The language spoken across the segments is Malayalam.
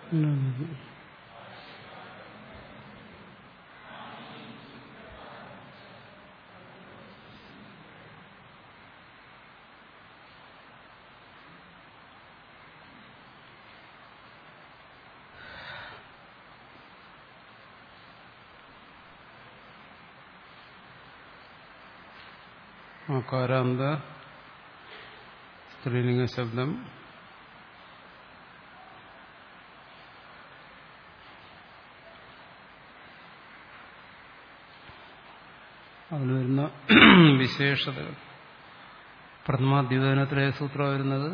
ആകാരാന്ത സ്ത്രീലിംഗ ശബ്ദം അതിൽ വരുന്ന വിശേഷതകൾ പ്രഥമാദ്യോതനത്തിലെ സൂത്രം വരുന്നത്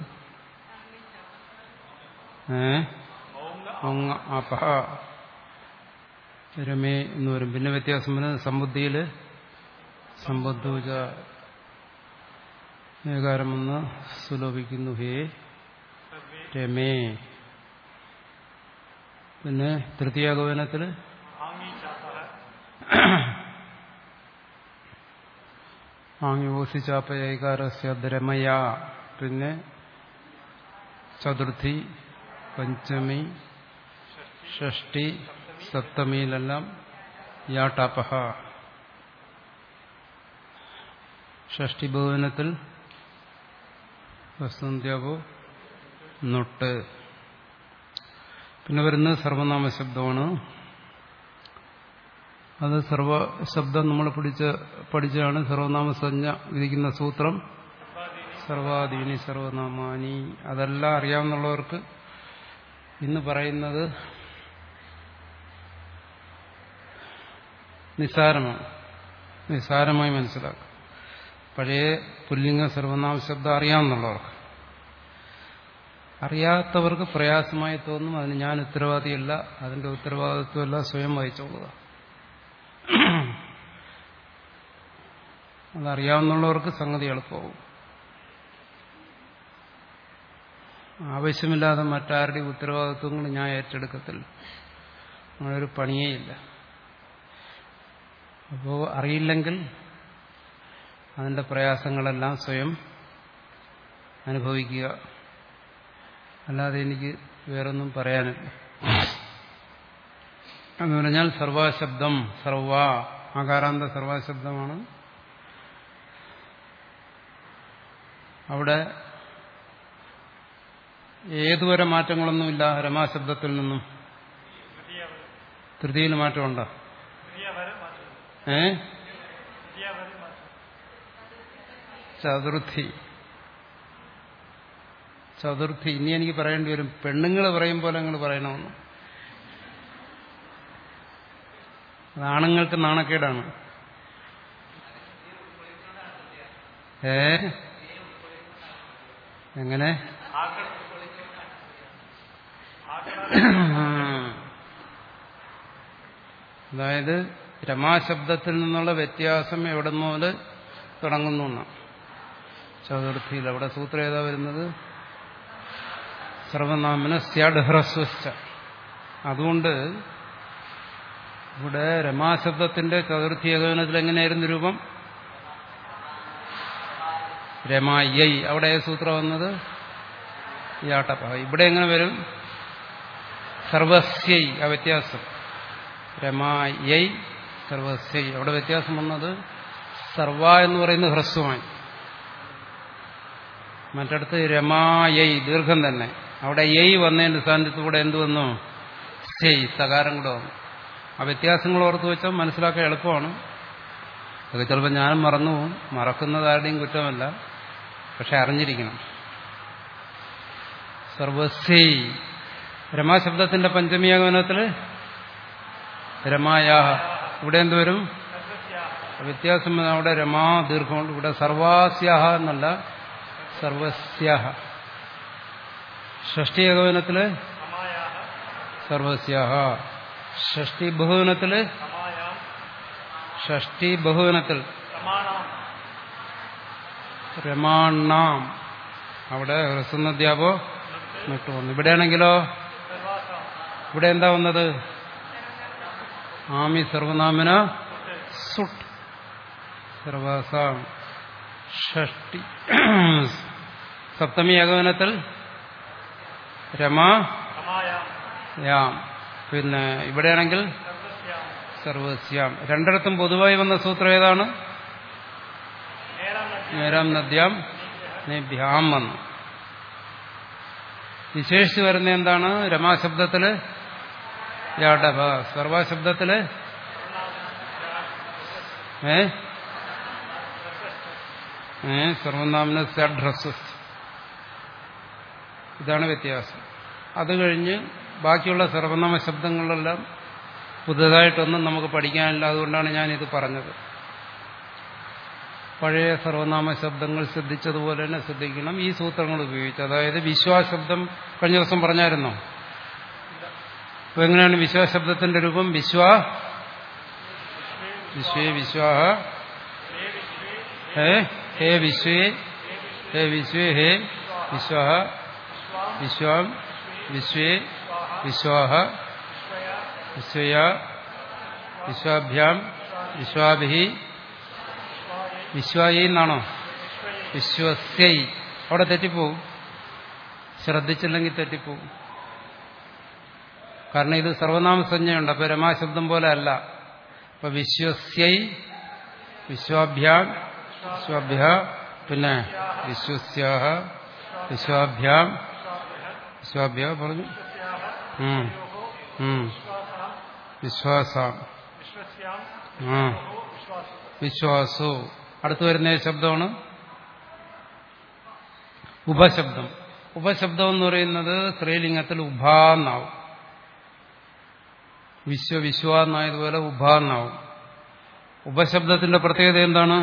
ഏ ഒങ്ങ അപഹ രമേ എന്ന് വരും പിന്നെ വ്യത്യാസം വരുന്നത് സമ്പുദ്ധിയിൽ സമ്പുദ്ധൂജ ഏകാരമെന്ന് സുലോഭിക്കുന്നു ഹേ രമേ പിന്നെ തൃതീയാഗമനത്തിൽ ആംഗ്യോസിച്ചാപ്പ ഏകാരസ്യരമയ പിന്നെ ചതുർത്ഥി പഞ്ചമി ഷഷ്ടി സപ്തമിയിലെല്ലാം യാട്ടാപഹ ഷഷ്ടി ഭവനത്തിൽ വസന്ധ്യാപോ നൊട്ട് പിന്നെ വരുന്നത് സർവനാമ ശബ്ദമാണ് അത് സർവശബ്ദം നമ്മൾ പിടിച്ച പഠിച്ചാണ് സർവനാമസഞ്ജ വിധിക്കുന്ന സൂത്രം സർവാദീനി സർവനാമാനി അതെല്ലാം അറിയാവുന്നവർക്ക് ഇന്ന് പറയുന്നത് നിസ്സാരമാണ് നിസ്സാരമായി മനസ്സിലാക്കും പഴയ പുല്ലിംഗ സർവനാമ ശബ്ദം അറിയാവുന്നുള്ളവർക്ക് അറിയാത്തവർക്ക് പ്രയാസമായി തോന്നും അതിന് ഞാൻ ഉത്തരവാദിയല്ല അതിന്റെ ഉത്തരവാദിത്വമല്ല സ്വയം വഹിച്ചോളുക അതറിയാവുന്നവർക്ക് സംഗതി എളുപ്പമാവും ആവശ്യമില്ലാതെ മറ്റാരുടെയും ഉത്തരവാദിത്വങ്ങൾ ഞാൻ ഏറ്റെടുക്കത്തില്ല അങ്ങനൊരു പണിയേയില്ല അപ്പോൾ അറിയില്ലെങ്കിൽ അതിന്റെ പ്രയാസങ്ങളെല്ലാം സ്വയം അനുഭവിക്കുക അല്ലാതെ എനിക്ക് വേറൊന്നും പറയാനില്ല എന്ന് പറഞ്ഞാൽ സർവശബ്ദം സർവ ആകാരാന്ത സർവശബ്ദമാണ് അവിടെ ഏതുവരെ മാറ്റങ്ങളൊന്നുമില്ല രമാശബ്ദത്തിൽ നിന്നും തൃതിയിൽ മാറ്റമുണ്ടോ ഏ ചതുർത്ഥി ചതുർത്ഥി ഇനി എനിക്ക് പറയേണ്ടി വരും പെണ്ണുങ്ങൾ പറയും പോലെ നിങ്ങൾ പറയണമെന്ന് അത് ആണുങ്ങൾക്ക് നാണക്കേടാണ് ഏ എങ്ങനെ അതായത് രമാശബ്ദത്തിൽ നിന്നുള്ള വ്യത്യാസം എവിടെ മുതൽ തുടങ്ങുന്നു എന്നാണ് ചതുർത്ഥിയിൽ അവിടെ സൂത്രം ഏതാ വരുന്നത് സർവനാമന സ്യാഡ്ഹ്രസ്വസ്ഥ അതുകൊണ്ട് ഇവിടെ രമാശബ്ദത്തിന്റെ ചതുർത്ഥി ഏകോപനത്തിൽ എങ്ങനെയായിരുന്നു രൂപം രമായൈ അവിടെ സൂത്രം വന്നത് യാട്ടപ്പ ഇവിടെ എങ്ങനെ വരും സർവസ്യൈ ആ വ്യത്യാസം രമായൈ സർവസ്യൈ അവിടെ വ്യത്യാസം വന്നത് സർവ എന്ന് പറയുന്നത് ഹ്രസ്വമായി മറ്റടുത്ത് രമായൈ ദീർഘം തന്നെ അവിടെ യൈ വന്നതിന്റെ സ്ഥാനത്തൂടെ എന്ത് വന്നു സെയ് സകാരം കൂടെ വന്നു ആ വ്യത്യാസങ്ങൾ ഓർത്ത് വെച്ചാൽ മനസ്സിലാക്കാൻ എളുപ്പമാണ് അതൊക്കെ ചിലപ്പോൾ ഞാനും മറന്നുപോകും മറക്കുന്നത് ആരുടെയും കുറ്റമല്ല പക്ഷെ അറിഞ്ഞിരിക്കണം സർവസ്യൈ രമാശബ്ദത്തിന്റെ പഞ്ചമീയാഗമനത്തിൽ രമായാഹ ഇവിടെ എന്തുവരും വ്യത്യാസം അവിടെ രമാ ദീർഘമുണ്ട് ഇവിടെ സർവാസ്യാഹ എന്നല്ല സർവസ്യാഹ ഷഷ്ടി ഏകോപനത്തില് സർവസ്യാഹ ഷഷ്ടി ബഹുവനത്തില് ഷഷ്ടി ബഹുവനത്തിൽ രമാണ്ണാം അവിടെ ഹ്രസ്വനദ്യാപോ നിട്ടു വന്നു ഇവിടെയാണെങ്കിലോ ഇവിടെ എന്താ വന്നത് ആമി സർവനാമന സുട്ട് സർവാസാം ഷഷ്ടി സപ്തമി ഏകവനത്തിൽ രമ യാം പിന്നെ ഇവിടെയാണെങ്കിൽ സർവസ്യാം രണ്ടിടത്തും പൊതുവായി വന്ന സൂത്രം ഏതാണ് നേരാം നദ്യാം നേഭ്യാം വന്നു വിശേഷിച്ച് വരുന്ന എന്താണ് രമാശബ്ദത്തില് യാടഭ സർവശബ്ദത്തില് ഏ ഏ സർവനാമന സഡ്രസ് ഇതാണ് വ്യത്യാസം അത് കഴിഞ്ഞ് ബാക്കിയുള്ള സർവനാമ ശബ്ദങ്ങളെല്ലാം പുതുതായിട്ടൊന്നും നമുക്ക് പഠിക്കാനില്ല അതുകൊണ്ടാണ് ഞാനിത് പറഞ്ഞത് പഴയ സർവനാമ ശബ്ദങ്ങൾ ശ്രദ്ധിച്ചതുപോലെ തന്നെ ശ്രദ്ധിക്കണം ഈ സൂത്രങ്ങൾ ഉപയോഗിച്ച് അതായത് വിശ്വാസശബ്ദം കഴിഞ്ഞ ദിവസം പറഞ്ഞായിരുന്നോ അപ്പൊ എങ്ങനെയാണ് വിശ്വാസശബ്ദത്തിന്റെ രൂപം വിശ്വാ വിശ്വേ വിശ്വാഹ ഹേ ഹേ വിശ്വേ ഹേ വിശ്വേ ഹേ വിശ്വാഹ വിശ്വാം വിശ്വേ വിശ്വാഹ വിശ്വയ വിശ്വാഭ്യാം വിശ്വാഭി വിശ്വായി എന്നാണോ വിശ്വസ്യൈ അവിടെ തെറ്റിപ്പോവും ശ്രദ്ധിച്ചില്ലെങ്കിൽ തെറ്റിപ്പോവും കാരണം ഇത് സർവനാമ സംജ്ഞയുണ്ട് അപ്പൊ രമാശബ്ദം പോലെ അല്ല അപ്പൊ വിശ്വസ്യൈ വിശ്വാഭ്യാം വിശ്വാഭ്യ പിന്നെ വിശ്വസ്യാഹ വിശ്വാഭ്യാം വിശ്വാഭ്യ പറഞ്ഞു ഉം. ഉം. വിശ്വാസാം ആ വിശ്വാസോ അടുത്തു വരുന്ന ഏത് ശബ്ദമാണ് ഉപശബ്ദം ഉപശബ്ദം എന്ന് പറയുന്നത് സ്ത്രീലിംഗത്തിൽ ഉഭാന്നാവും വിശ്വ വിശ്വാന്നായതുപോലെ ഉഭാന്നാവും ഉപശബ്ദത്തിന്റെ പ്രത്യേകത എന്താണ്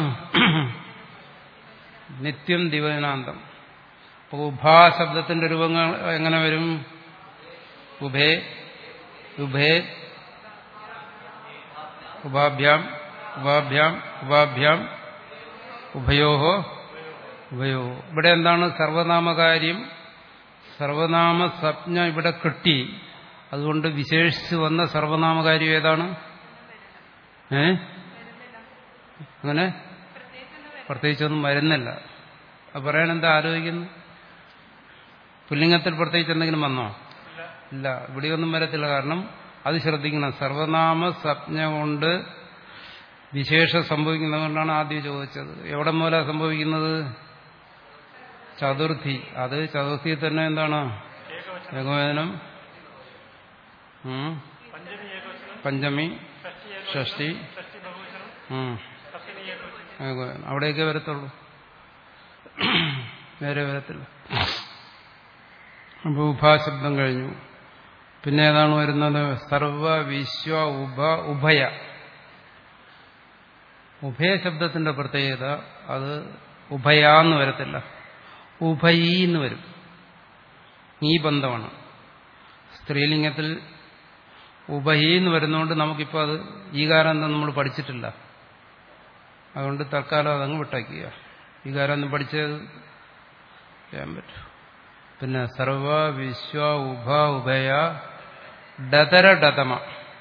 നിത്യം ദിവനാന്തം അപ്പോൾ ഉഭാശബ്ദത്തിന്റെ രൂപങ്ങൾ എങ്ങനെ വരും ഉഭേ ഉഭേ ഉപാഭ്യാം ഉപാഭ്യാം ഉപാഭ്യാം ഉഭയോഹോ ഉഭയോ ഇവിടെ എന്താണ് സർവനാമകാര്യം സർവനാമ സംജ്ഞ ഇവിടെ കിട്ടി അതുകൊണ്ട് വിശേഷിച്ച് വന്ന സർവനാമകാര്യം ഏതാണ് ഏ അങ്ങനെ പ്രത്യേകിച്ചൊന്നും വരുന്നില്ല അത് പറയാൻ എന്താ ആലോചിക്കുന്നു പുല്ലിംഗത്തിൽ പ്രത്യേകിച്ച് എന്തെങ്കിലും വന്നോ ഇല്ല ഇവിടെയൊന്നും വരത്തില്ല കാരണം അത് ശ്രദ്ധിക്കണം സർവനാമ സംജ്ഞ കൊണ്ട് വിശേഷം സംഭവിക്കുന്നതുകൊണ്ടാണ് ആദ്യം ചോദിച്ചത് എവിടെ മൂല സംഭവിക്കുന്നത് ചതുർത്ഥി അത് ചതുർത്ഥി തന്നെ എന്താണ് ഏകവചനം ഉം. പഞ്ചമി ഷഷ്ടി ഉം. ഏകവചനം അവിടെയൊക്കെ വരത്തുള്ളൂ നേരെ വരത്തില്ല അപ്പോൾ ഉഭാശബ്ദം കഴിഞ്ഞു പിന്നെ ഏതാണ് വരുന്നത് സർവ വിശ്വ ഉഭ ഉഭയ ഉഭയശബ്ദത്തിന്റെ പ്രത്യേകത അത് ഉഭയാന്ന് വരത്തില്ല ഉഭയീന്ന് വരും ഈ ബന്ധമാണ് സ്ത്രീലിംഗത്തിൽ ഉഭയീന്ന് വരുന്നതുകൊണ്ട് നമുക്കിപ്പോൾ അത് ഈകാരം എന്താ നമ്മൾ പഠിച്ചിട്ടില്ല അതുകൊണ്ട് തൽക്കാലം അതങ്ങ് വിട്ടയ്ക്കുക ഈകാരം ഒന്നും പഠിച്ചത് ചെയ്യാൻ പറ്റും പിന്നെ സർവ വിശ്വ ഉഭ ഉഭയ ഡതര ഡതമ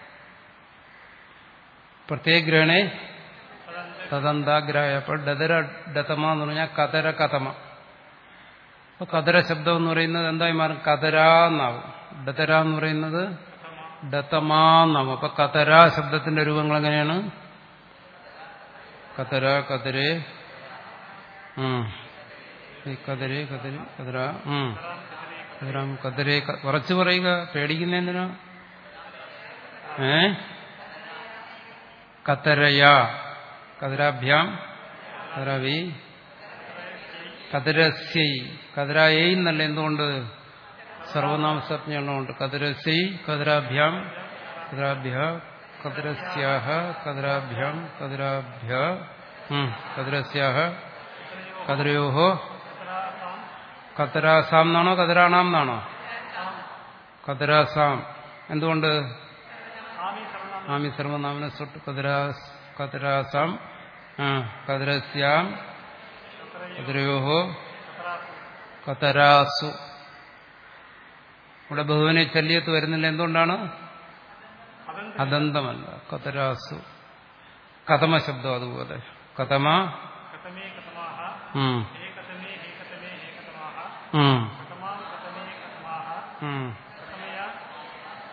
പ്രത്യേക ഗ്രഹണേ തദന്താഗ്രായ അപ്പോൾ ഡതര ഡതമ എന്ന് പറഞ്ഞാൽ കതര കഥമ അപ്പൊ കതര ശബ്ദം എന്ന് പറയുന്നത് എന്തായി മാറും കതര എന്നാവും ഡതര എന്ന് പറയുന്നത് ഡതമാന്നാവും അപ്പൊ കതര ശബ്ദത്തിന്റെ രൂപങ്ങൾ എങ്ങനെയാണ് കതര കതരേ ഉം ഈ കതരേ കതരി കതര ഉം കതരാം കതരേ ക- കുറച്ച് പറയുക പേടിക്കുന്ന എന്തിനാ ഏ കതരയ കതരാഭ്യാം കതരവി കതരസ്യൈ കതരായൈ എന്നല്ല എന്തുകൊണ്ട് സർവനാമസജ്ഞകളുണ്ട് കതരസ്യൈ കതരാഭ്യാം കതരാഭ്യ കതരസ്യാഹ കതരാഭ്യാം കതരാഭ്യ ഉം, കതരസ്യാഹ കതരയോഹോ കതരാസാം എന്നാണോ കതരാണാം എന്നാണോ കതരാസാം എന്തുകൊണ്ട് ആമി സർവനാമന സൊട്ട് കതരാസ് കതരാസാം ആ, കതരസ്യാം കതരയോഹോ കതരാസു ഇവിടെ ബഹുവിനെ ചല്യത്ത് വരുന്നില്ല എന്തുകൊണ്ടാണ് അദന്തമല്ല കതരാസു കഥമ ശബ്ദം അതുപോലെ കഥമ കഥമേ കഥമാഹ ഉം, ഹേ കഥമേ ഹേ കഥമേ ഹേ കഥമാഹ ഉം, കഥമാം കഥമേ കഥമാഹ ഉം, കഥമയ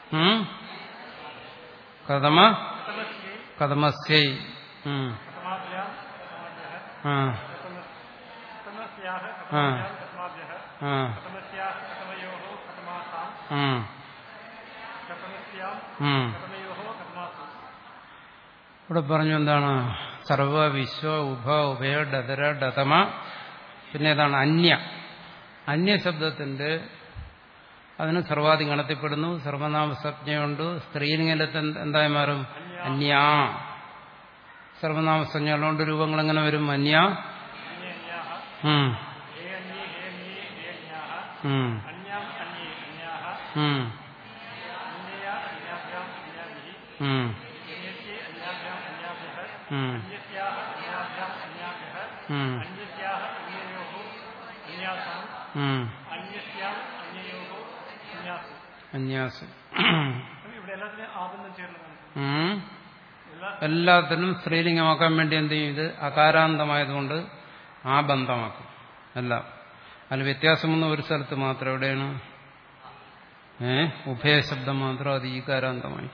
ഉം? കഥമ कथमस्यै കഥമസ്യൈ ഉം. कथमाभ्यां कथमाभ्यः ആ कथम- कथमस्याः ആ. कथमाभ्यां कथमाभ्यः ആ कथमस्याः कथमयोः कथमासां ഉം. कथमस्यां ഉം. कथमयोः कथमासु ഇവിടെ പറഞ്ഞു എന്താണ് സർവ വിശ്വ ഉഭ ഉഭയ ഡതര ഡതമ പിന്നെ ഏതാണ് അന്യ അന്യ ശബ്ദത്തിന്റെ അതിന് സർവാധി ഗണത്തിൽപ്പെടുന്നു സർവനാമസജ്ഞയുണ്ട് സ്ത്രീലിംഗലത്ത് എന്ത് എന്തായി മാറും അന്യ സർവനാമസജ്ഞകളുണ്ട് രൂപങ്ങൾ എങ്ങനെ വരും അന്യ अन्ये अन्याः ഉം, हे अन्ये हे अन्ये हे अन्याः ഉം, अन्याम् अन्ये अन्याः ഉം, अन्यया अन्याभ्याम् अन्याभिः ഉം, अन्यस्यै अन्याभ्याम् अन्याभ्यः ഉം, अन्यस्याः अन्याभ्याम् अन्याभ्यः ഉം, अन्यस्याः अन्ययोः अन्यासाम् ഉം. अन्यस्याम् अन्ययोः अन्यासु അന്യാസം ഇവിടെ എല്ലാത്തിനും ആബന്ധം ചേർന്ന് കാണിക്കുന്നു ഉം. എല്ലാ എല്ലാത്തിനും സ്ത്രീലിംഗമാക്കാൻ വേണ്ടി എന്ത് ചെയ്യും ഇത് അകാരാന്തമായതുകൊണ്ട് ആ ബന്ധമാക്കും എല്ലാം അതിൽ വ്യത്യാസമൊന്നും ഒരു സ്ഥലത്ത് മാത്രം എവിടെയാണ് ഏ ഉഭയശബ്ദം മാത്രം അത് ഈ കാരാന്തമായി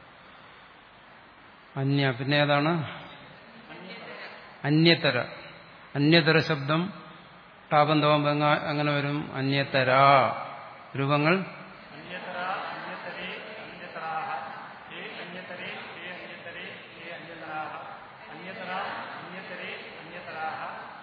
അന്യ പിന്നെ ഏതാണ് അന്യതര അന്യതര ശബ്ദം ടാബന്ധമാകുമ്പോൾ എങ്ങ- അങ്ങനെ വരും അന്യതര രൂപങ്ങൾ अन्यतरा अन्यतरे अन्यतराः हे अन्यतरे हे अन्यतरे हे अन्यतराः अन्यतरा अन्यतरे अन्यतराः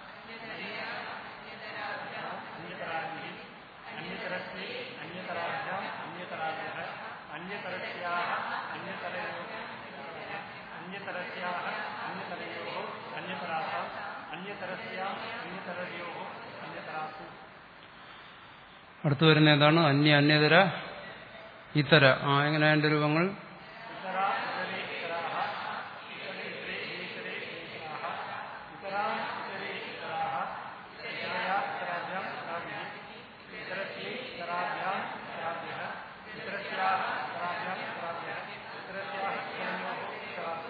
अन्यतराभिः अन्यतरस्यै अन्यतराभ्याम् अन्यतराभ्यः अन्यतरस्याः अन्यतरयोः अन्यतरस्याः अन्यतरयोः अन्यतरासाम् अन्यतरस्याम् अन्यतरयोः अन्यतरासु അടുത്തു വരുന്ന ഏതാണ് അന്യ അന്യതര ഇതര ആ എങ്ങനെ അതിന്റെ രൂപങ്ങൾ इतरा इतरे इतराः इतरे इतरे इतरे इतराः इतराम् इतरे इतराः इतरया इतराभ्याम् इतराभिः इतरस्यै इतराभ्याम् इतराभ्यः इतरस्याः इतराभ्याम् इतराभ्यः इतरस्याः इतरयोः इतरासु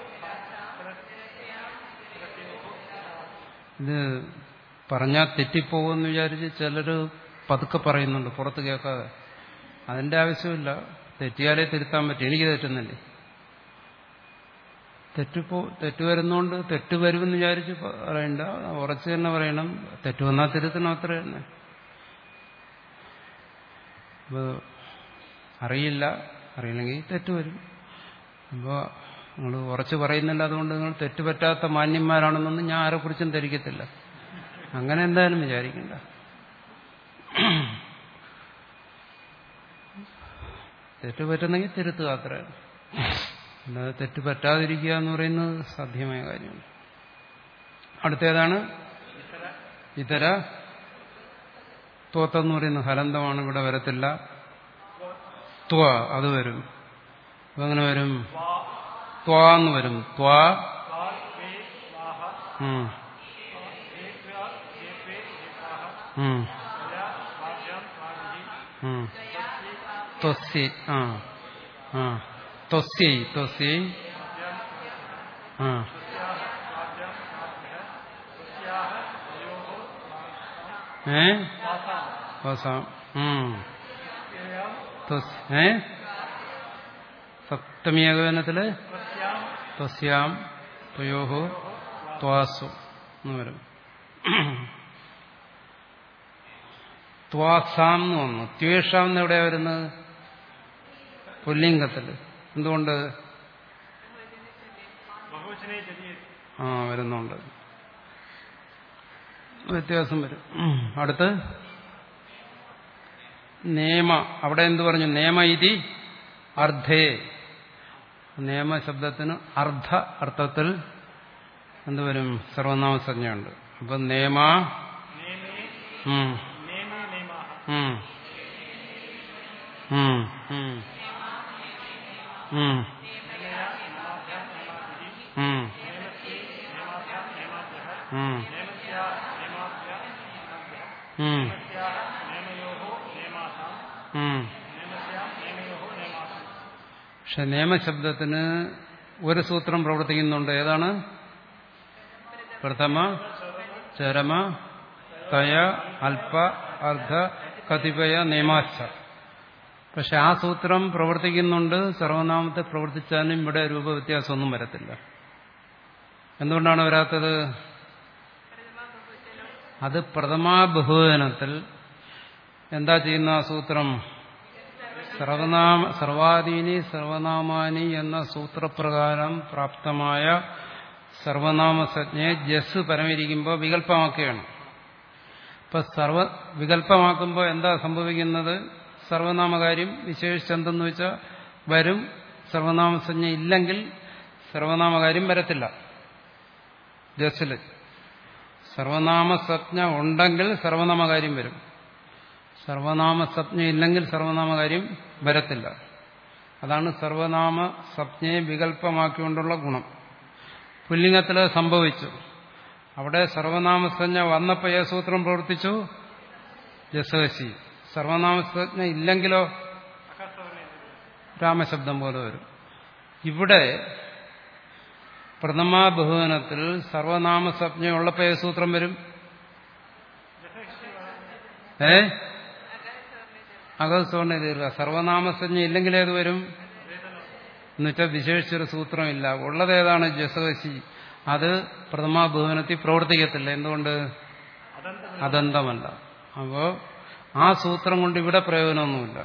इतरस्योः इतरासु ഇത് പറഞ്ഞാൽ തെറ്റിപ്പോകുമെന്ന് വിചാരിച്ച് ചിലര് പതുക്കെ പറയുന്നുണ്ട് പുറത്ത് കേൾക്കാതെ അതിന്റെ ആവശ്യമില്ല തെറ്റിയാലേ തിരുത്താൻ പറ്റും എനിക്ക് തെറ്റുന്നില്ലേ തെറ്റിപ്പോ തെറ്റ് വരുന്നോണ്ട് തെറ്റ് വരുമെന്ന് വിചാരിച്ച് പറയണ്ട ഉറച്ചു തന്നെ പറയണം തെറ്റ് വന്നാൽ തിരുത്തണം അത്ര തന്നെ അപ്പൊ അറിയില്ല അറിയില്ലെങ്കിൽ തെറ്റ് വരും അപ്പോൾ നിങ്ങൾ ഉറച്ചു പറയുന്നില്ല അതുകൊണ്ട് നിങ്ങൾ തെറ്റുപറ്റാത്ത മാന്യന്മാരാണെന്നൊന്നും ഞാൻ ആരെക്കുറിച്ചും ധരിക്കത്തില്ല അങ്ങനെ എന്തായാലും വിചാരിക്കണ്ട തെറ്റ് പറ്റുന്നെങ്കിൽ തിരുത്തുക അത്ര അല്ലാതെ തെറ്റ് പറ്റാതിരിക്കുക എന്ന് പറയുന്നത് സാധ്യമായ കാര്യമാണ് അടുത്തേതാണ് ഇതര തോത്തെന്ന് പറയുന്ന ഹലന്തമാണ് ഇവിടെ വരത്തില്ല ത്വ അത് വരും അപ്പൊ അങ്ങനെ വരും ത്വാ എന്ന് വരും ത്വാ वा वे वाः ഉം, हे त्वा हे त्वे हे स्वाः ഉം, या वाभ्यां स्वाभिः ഉം. स्वस्ति ത്വസ്യ ആ ആ ത്വസ്യൈ ത്വസ്യൈ ആ तस्याः स्वाभ्यां स्वाभ्यः तस्याः तयोः ഏ वासां വസാം ഉം. तस्यां ത്വസ്- ഏ സപ്തമി ഏകവനത്തില് तस्यां ത്വസ്യാം ത്വയോഹോ ത്വാസു എന്ന് വരും ത്വാസാം എന്ന് വന്നു ത്വേഷാം എന്ന് എവിടെയാ വരുന്നത് പുല്ലിംഗത്തിൽ എന്തുകൊണ്ട് बहुवचने यदि ആ വരുന്നുണ്ട് വ്യത്യാസം വരും അടുത്ത് നേമ അവിടെ എന്ത് പറഞ്ഞു നേമ ഇതി അർദ്ധേ നിയമശബ്ദത്തിന് അർദ്ധ അർത്ഥത്തിൽ എന്തുവരും സർവനാമസഞ്ജയുണ്ട് അപ്പൊ നേമ नेमे ഉം, नेमे नेमाः ഉം, ഉം, ഉം, ഉം, नेमया नेमाभ्यां नेमाभिः ഉം, नेमस्यै नेमाभ्यां नेमाभ्यः ഉം, नेमस्याः नेमाभ्यां नेमाभ्यः ഉം, नेमस्याः नेमयोः नेमासां ഉം. नेमस्यां नेमयोः नेमासु പക്ഷെ നിയമശബ്ദത്തിന് ഒരു സൂത്രം പ്രവർത്തിക്കുന്നുണ്ട് ഏതാണ് പ്രഥമ ചരമ തയ അല്പ അർദ്ധ കതിപയ നിയമാച്ച പക്ഷെ ആ സൂത്രം പ്രവർത്തിക്കുന്നുണ്ട് സർവനാമത്തെ പ്രവർത്തിച്ചാലും ഇവിടെ രൂപവ്യത്യാസമൊന്നും വരത്തില്ല എന്തുകൊണ്ടാണ് വരാത്തത് അത് പ്രഥമാ ബഹുവചനത്തിൽ എന്താ ചെയ്യുന്ന ആ സൂത്രം സർവനാമ സർവാധീനി സർവനാമാനി എന്ന സൂത്രപ്രകാരം പ്രാപ്തമായ സർവനാമസജ്ഞയെ ജസ് പരമിരിക്കുമ്പോൾ വികല്പമാക്കുകയാണ് ഇപ്പൊ സർവ വികല്പമാക്കുമ്പോൾ എന്താ സംഭവിക്കുന്നത് സർവനാമകാര്യം വിശേഷിച്ചെന്തെന്ന് വെച്ചാൽ വരും സർവനാമസഞ്ജ ഇല്ലെങ്കിൽ സർവനാമകാര്യം വരത്തില്ല ജസ്സില് സർവനാമസജ്ഞ ഉണ്ടെങ്കിൽ സർവനാമകാര്യം വരും സർവനാമസജ്ഞ ഇല്ലെങ്കിൽ സർവനാമകാര്യം വരത്തില്ല അതാണ് സർവനാമ സജ്ഞയെ വികല്പമാക്കിക്കൊണ്ടുള്ള ഗുണം പുല്ലിംഗത്തിൽ സംഭവിച്ചു അവിടെ സർവനാമസജ്ഞ വന്നപ്പോൾ ഏ സൂത്രം പ്രവർത്തിച്ചു ജസവശി സർവനാമസജ്ഞ ഇല്ലെങ്കിലോ രാമശബ്ദം പോലെ വരും ഇവിടെ പ്രഥമാ ബഹുവനത്തിൽ സർവനാമസജ്ഞ ഉള്ളപ്പോൾ ഏ സൂത്രം വരും ഏ അകസ്വർണ്ണ ദീർഘ സർവനാമസജ്ഞ ഇല്ലെങ്കിൽ ഏത് വരും എന്നുവെച്ചാൽ വിശേഷിച്ചൊരു സൂത്രമില്ല ഉള്ളത് ഏതാണ് ജസവശി അത് പ്രഥമാ ബഹുവനത്തിൽ പ്രവർത്തിക്കത്തില്ല എന്തുകൊണ്ട് അതന്തമല്ല അപ്പോ ആ സൂത്രം കൊണ്ട് ഇവിടെ പ്രയോജനമൊന്നുമില്ല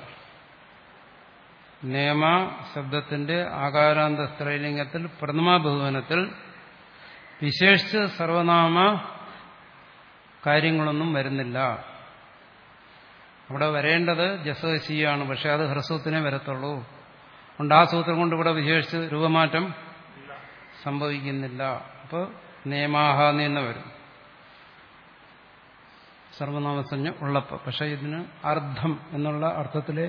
നിയമ ശബ്ദത്തിന്റെ ആകാരാന്ത സ്ത്രീലിംഗത്തിൽ പ്രഥമാ ബഹുവനത്തിൽ വിശേഷിച്ച് സർവനാമ കാര്യങ്ങളൊന്നും വരുന്നില്ല അവിടെ വരേണ്ടത് ജസവശിയാണ് പക്ഷെ അത് ഹ്രസ്വത്തിനെ വരത്തുള്ളൂ അതുകൊണ്ട് ആ സൂത്രം കൊണ്ട് ഇവിടെ വിശേഷിച്ച് രൂപമാറ്റം സംഭവിക്കുന്നില്ല അപ്പോൾ നിയമാഹാന്ന് തന്നെ വരും സർവനാമസഞ്ജ ഉള്ളപ്പോൾ പക്ഷെ ഇതിന് അർദ്ധം എന്നുള്ള അർത്ഥത്തിലെ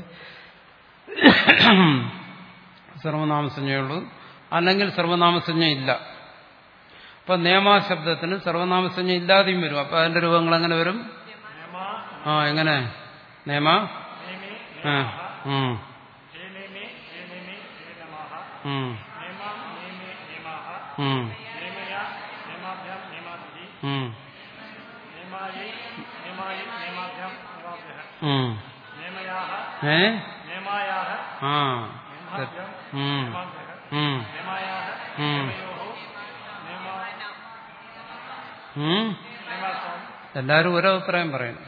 സർവനാമസഞ്ജയുള്ളൂ അല്ലെങ്കിൽ സർവനാമസഞ്ജ ഇല്ല അപ്പൊ നിയമാശബ്ദത്തിന് സർവനാമസഞ്ജ ഇല്ലാതെയും വരും അപ്പൊ അതിന്റെ രൂപങ്ങൾ എങ്ങനെ വരും ആ എങ്ങനെ നിയമ ആ ഉം ജേനേമേ ജേനേമേ ജേനമാഹ ഉം നേമാം നേമേ നേമാഹ ഉം നേമയ നേമാഭ്യാം നേമാതിഹി ഉം നേമായൈ നേമായി നേമാഭ്യാം നേമാഭ്യഃ ഉം നേമയാഹ ഏ നേമായാഹ ആ നേമാഭ്യാം ഉം നേമാഭ്യഃ ഉം നേമായാഹ ഉം നേമയോഹോ നേമാ ഉം നേമാസം എല്ലാവരും ഓരോ അഭിപ്രായം പറയുന്നു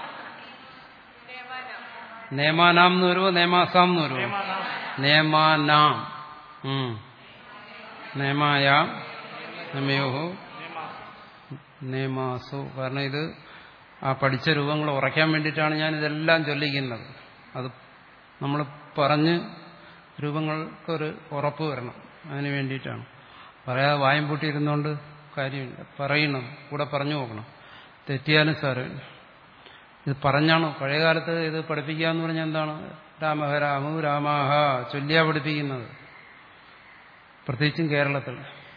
നേമാനാം എന്ന് വരുമോ നേമാസാം എന്ന് വരുമോ നേമാനാം നേമാനാം ഉം. നേമായ നമയോഹോ നേമാ നേമാസു കാരണം ഇത് ആ പഠിച്ച രൂപങ്ങൾ ഉറയ്ക്കാൻ വേണ്ടിയിട്ടാണ് ഞാൻ ഇതെല്ലാം ചൊല്ലിക്കുന്നത് അത് നമ്മൾ പറഞ്ഞ് രൂപങ്ങൾക്കൊരു ഉറപ്പ് വരണം അതിന് വേണ്ടിയിട്ടാണ് പറയാതെ വായം പൂട്ടിയിരുന്നുകൊണ്ട് കാര്യമില്ല പറയണം കൂടെ പറഞ്ഞു നോക്കണം തെറ്റിയാലും സാരമില്ല ഇത് പറഞ്ഞാണ് പഴയകാലത്ത് ഇത് പഠിപ്പിക്കുക എന്ന് പറഞ്ഞാൽ എന്താണ് രാമഹ രാമു രാമാഹ ചൊല്ലിയാ പഠിപ്പിക്കുന്നത് പ്രത്യേകിച്ചും കേരളത്തിൽ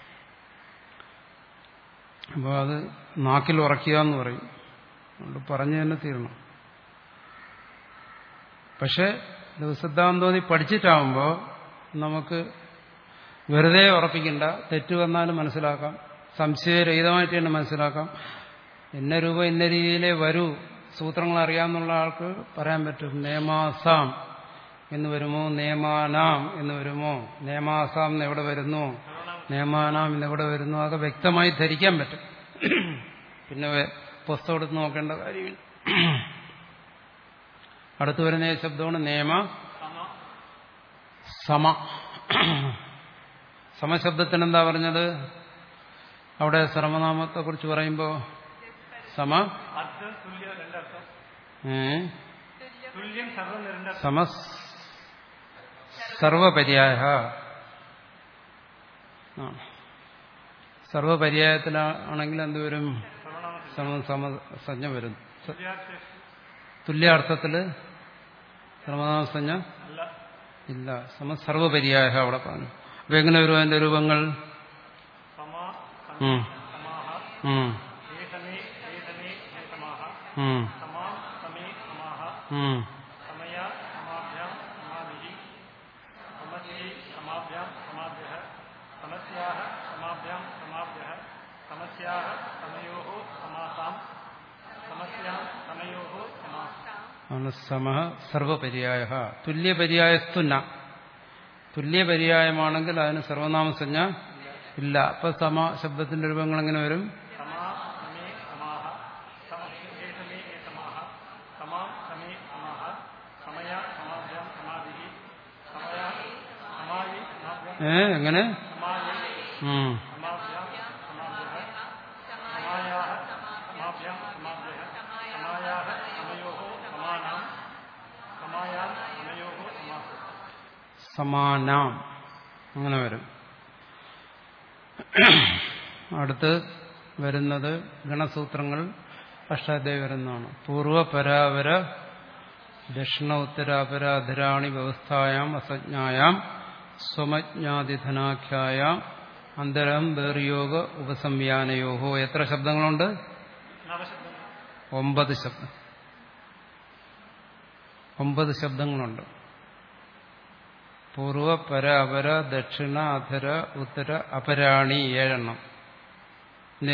അപ്പോൾ അത് നാക്കിൽ ഉറക്കുക എന്ന് പറയും അതുകൊണ്ട് പറഞ്ഞു തന്നെ തീരണം പക്ഷെ ലഘുസിദ്ധാന്തോതി പഠിച്ചിട്ടാവുമ്പോൾ നമുക്ക് വെറുതെ ഉറപ്പിക്കണ്ട തെറ്റ് വന്നാലും മനസ്സിലാക്കാം സംശയരഹിതമായിട്ട് തന്നെ മനസ്സിലാക്കാം ഇന്ന രൂപ ഇന്ന രീതിയിലേ വരൂ സൂത്രങ്ങൾ അറിയാമെന്നുള്ള ആൾക്ക് പറയാൻ പറ്റും നേമാസാം എന്ന് വരുമോ നേമാനാം എന്ന് വരുമോ നേമാസാം എന്ന് എവിടെ വരുന്നു നേമാനാം എന്ന് എവിടെ വരുന്നു അതൊക്കെ വ്യക്തമായി ധരിക്കാൻ പറ്റും പിന്നെ വേ- പുസ്തകം എടുത്ത് നോക്കേണ്ട കാര്യമില്ല അടുത്തു വരുന്ന ഈ ശബ്ദമാണ് നേമ സമ സമശബ്ദത്തിന് എന്താ പറഞ്ഞത് അവിടെ സർവനാമത്തെ കുറിച്ച് പറയുമ്പോൾ സമ അർത്ഥം തുല്യ രണ്ടർത്ഥം ഏ? തുല്യം സർവം രണ്ടർത്ഥം സമ സർവപര്യായ ആ. സർവപര്യായത്തിലാണെങ്കിൽ എന്തുവരും സർവനാമത്തിൽ സമ സമസഞ്ജ വരും സ- തുല്യാർത്ഥ തുല്യാർത്ഥത്തില് സർവനാമസഞ്ജ അല്ല ഇല്ല സമ സർവപര്യായ അവിടെ പറഞ്ഞു അപ്പൊ എങ്ങനെ വരും അതിന്റെ രൂപങ്ങൾ സമാ ഉം, സമാഹ ഉം, ഏതമേ ഏതമേ ഏതമാഹ ഉം, സമാം സമേ സമാഹ ഉം, സമയ സമാഭ്യാം സമാധിः സമസ്यै സമാഭ്യാം സമാഭ്യः സമസ്യാः സമാഭ്യാം സമാഭ്യः സമസ്യാः സമയോः समासाम् समस्यां समयोः समास ആണ് സമ സർവപര്യായ തുല്യപര്യായസ്തു ന തുല്യപര്യായമാണെങ്കിൽ അതിന് സർവനാമസഞ്ജ ഇല്ല അപ്പൊ സമ ശബ്ദത്തിന്റെ രൂപങ്ങൾ എങ്ങനെ വരും समा समे समाः सममे समे ये समाः समां समे समाः समया समाभ्यां समाधिः समया समायि समाभ्यां ഏ എങ്ങനെ समायै ഉം. समाभ्यां समाभ्यः समायाः समाभ्यां समाभ्यः समायाः समयोः समानां समायां समयोः समासः സമാനാം അങ്ങനെ വരും അടുത്ത് വരുന്നത് ഗണസൂത്രങ്ങൾ അഷ്ടാധ്യായ വരുന്നതാണ് പൂർവപരാപര ദക്ഷിണ ഉത്തരാപരാധരാണി വ്യവസ്ഥായാം അസജ്ഞായാം സ്വമജ്ഞാതിധനാഖ്യായാം അന്തരം വേർയോഗ ഉപസംയാനയോഹോ എത്ര ശബ്ദങ്ങളുണ്ട് नवशब्दम् ഒമ്പത് ശബ്ദം ഒമ്പത് ശബ്ദങ്ങളുണ്ട് പൂർവ പര അപര ദക്ഷിണ അധര ഉത്തര അപരാണി ഏഴെണ്ണം അല്ലേ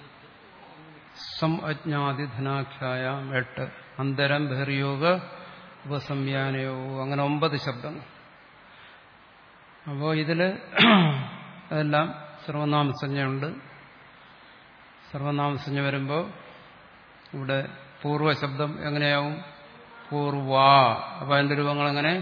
സം അജ്ഞാതി ധനാഖ്യായം എട്ട് അന്തരം ബഹിർയോഗ ഉപസംയാനയോ അങ്ങനെ ഒമ്പത് ശബ്ദങ്ങൾ അപ്പോൾ ഇതിൽ അതെല്ലാം സർവനാമസഞ്ജയുണ്ട് സർവനാമസഞ്ജ വരുമ്പോൾ ഇവിടെ പൂർവശബ്ദം എങ്ങനെയാവും പൂർവ അപ്പൊ അതിന്റെ രൂപങ്ങൾ എങ്ങനെ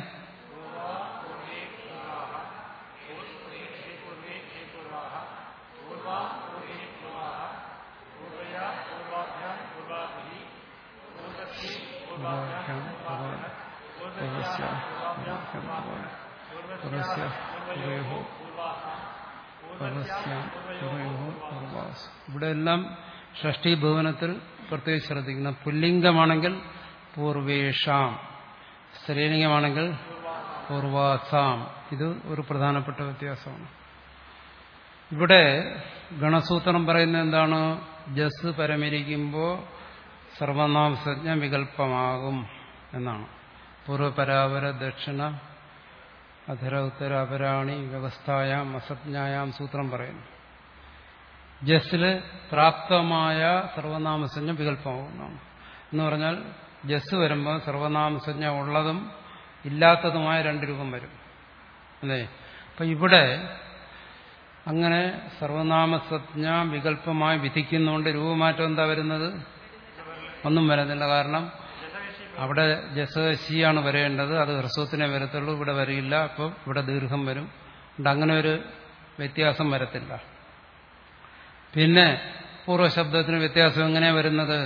ഇവിടെ എല്ലാം ഷഷ്ടി ഭുവനത്തിൽ പ്രത്യേകിച്ച് ശ്രദ്ധിക്കണം പുല്ലിംഗമാണെങ്കിൽ പൂർവേഷാം സ്ത്രീലിംഗമാണെങ്കിൽ പൂർവാസാം ഇത് ഒരു പ്രധാനപ്പെട്ട വ്യത്യാസമാണ് ഇവിടെ ഗണസൂത്രം പറയുന്നത് എന്താണ് ജസ് പരമിരിക്കുമ്പോൾ സർവനാമസജ്ഞ വികല്പമാകും എന്നാണ് പൂർവപരാപര ദക്ഷിണ അധര ഉത്തര അപരാണി വ്യവസ്ഥായാം അസജ്ഞായാം സൂത്രം പറയുന്നു ജസ്സില് പ്രാപ്തമായ സർവനാമസഞ്ജ വികല്പമാകുന്നതാണ് എന്ന് പറഞ്ഞാൽ ജസ് വരുമ്പോൾ സർവനാമസഞ്ജ ഉള്ളതും ഇല്ലാത്തതുമായ രണ്ട് രൂപം വരും അല്ലേ അപ്പൊ ഇവിടെ അങ്ങനെ സർവനാമസജ്ഞ വികല്പമായി വിധിക്കുന്നതുകൊണ്ട് രൂപമാറ്റം എന്താ വരുന്നത് ഒന്നും വരുന്നില്ല കാരണം അവിടെ ജസശിയാണ് വരേണ്ടത് അത് ഹ്രസ്വത്തിനെ വരത്തുള്ളൂ ഇവിടെ വരില്ല അപ്പം ഇവിടെ ദീർഘം വരും അതുകൊണ്ട് അങ്ങനെ ഒരു വ്യത്യാസം വരത്തില്ല പിന്നെ പൂർവ്വശബ്ദത്തിന് വ്യത്യാസം എങ്ങനെയാ വരുന്നത്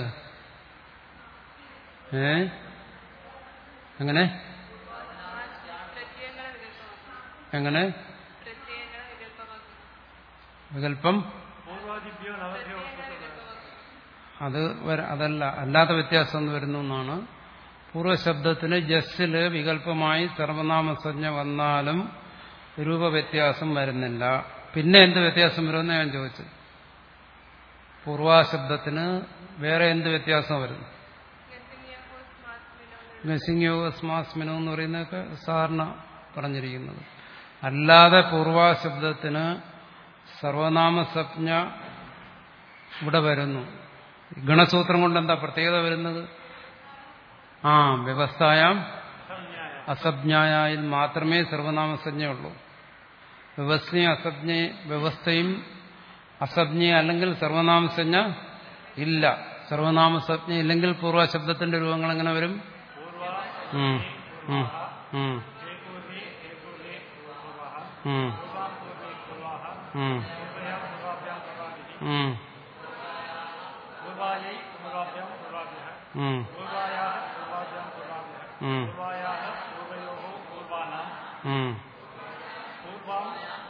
ഏ എങ്ങനെ എങ്ങനെ വികല്പം പൂർവാദിഭ്യോ നവഭ്യോ അത് വര- അതല്ല അല്ലാത്ത വ്യത്യാസം എന്ന് വരുന്നു എന്നാണ് പൂർവ്വശബ്ദത്തിന് ജസ്സില് വികല്പമായി സർവനാമസഞ്ജ വന്നാലും രൂപവ്യത്യാസം വരുന്നില്ല പിന്നെ എന്ത് വ്യത്യാസം വരുമെന്ന് ഞാൻ ചോദിച്ചു പൂർവാശബ്ദത്തിന് വേറെ എന്ത് വ്യത്യാസം വരുന്നു ഗസിംഗയോ സ്മാസ്മിനോ എന്ന് പറയുന്നതൊക്കെ സാധാരണ പറഞ്ഞിരിക്കുന്നത് അല്ലാതെ പൂർവാശബ്ദത്തിന് സർവനാമസജ്ഞ ഇവിടെ വരുന്നു ഗണസൂത്രം കൊണ്ട് എന്താ പ്രത്യേകത വരുന്നത് ആ വ്യവസ്ഥായാം അസജ്ഞായായിൽ മാത്രമേ സർവനാമസജ്ഞയുള്ളൂ വ്യവസ്ഥയും അസജ്ഞ വ്യവസ്ഥയും അസജ്ഞ അല്ലെങ്കിൽ സർവനാമസജ്ഞ ഇല്ല സർവനാമസജ്ഞ ഇല്ലെങ്കിൽ പൂർവ്വശബ്ദത്തിന്റെ രൂപങ്ങൾ എങ്ങനെ വരും ഉം, ഉം, ഉം. ഉം. ഉം. ഉം. പൂർവാयै പൂർവാഭ്യാം പൂർവാഭ്യः ഉം. പൂർവായാः പൂർവാഭ്യാം പൂർവാഭ്യः ഉം. പൂർവായാः പൂർവയോः പൂർവാനാം ഉം. പൂർവാം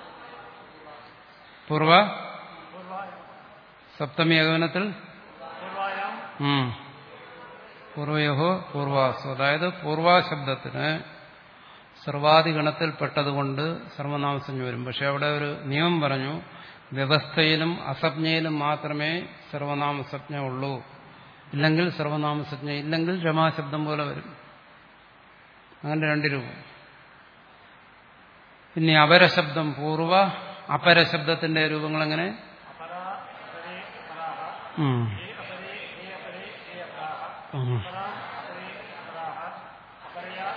പൂർവ പൂർവായ സപ്തമി ഏകവനത്തിൽ പൂർവായാം ഉം. പൂർവയോഹോ പൂർവാസു അതായത് പൂർവാശബ്ദത്തിന് സർവാധിഗണത്തിൽ പെട്ടതുകൊണ്ട് സർവനാമസഞ്ജ വരും പക്ഷെ അവിടെ ഒരു നിയമം പറഞ്ഞു വ്യവസ്ഥയിലും അസജ്ഞയിലും മാത്രമേ സർവനാമസജ്ഞ ഉള്ളൂ ഇല്ലെങ്കിൽ സർവനാമസജ്ഞ ഇല്ലെങ്കിൽ രമാശബ്ദം പോലെ വരും അങ്ങനെ രണ്ട് രൂപം പിന്നെ അപരശബ്ദം പൂർവ അപരശബ്ദത്തിന്റെ രൂപങ്ങൾ എങ്ങനെ അപരാ അപരേ അപരാഹ ഉം. ഹേ അപരേ ഹേ അപരേ ഹേ അപരാഹ ഉം. അപരാം അപരേ അപരാഹ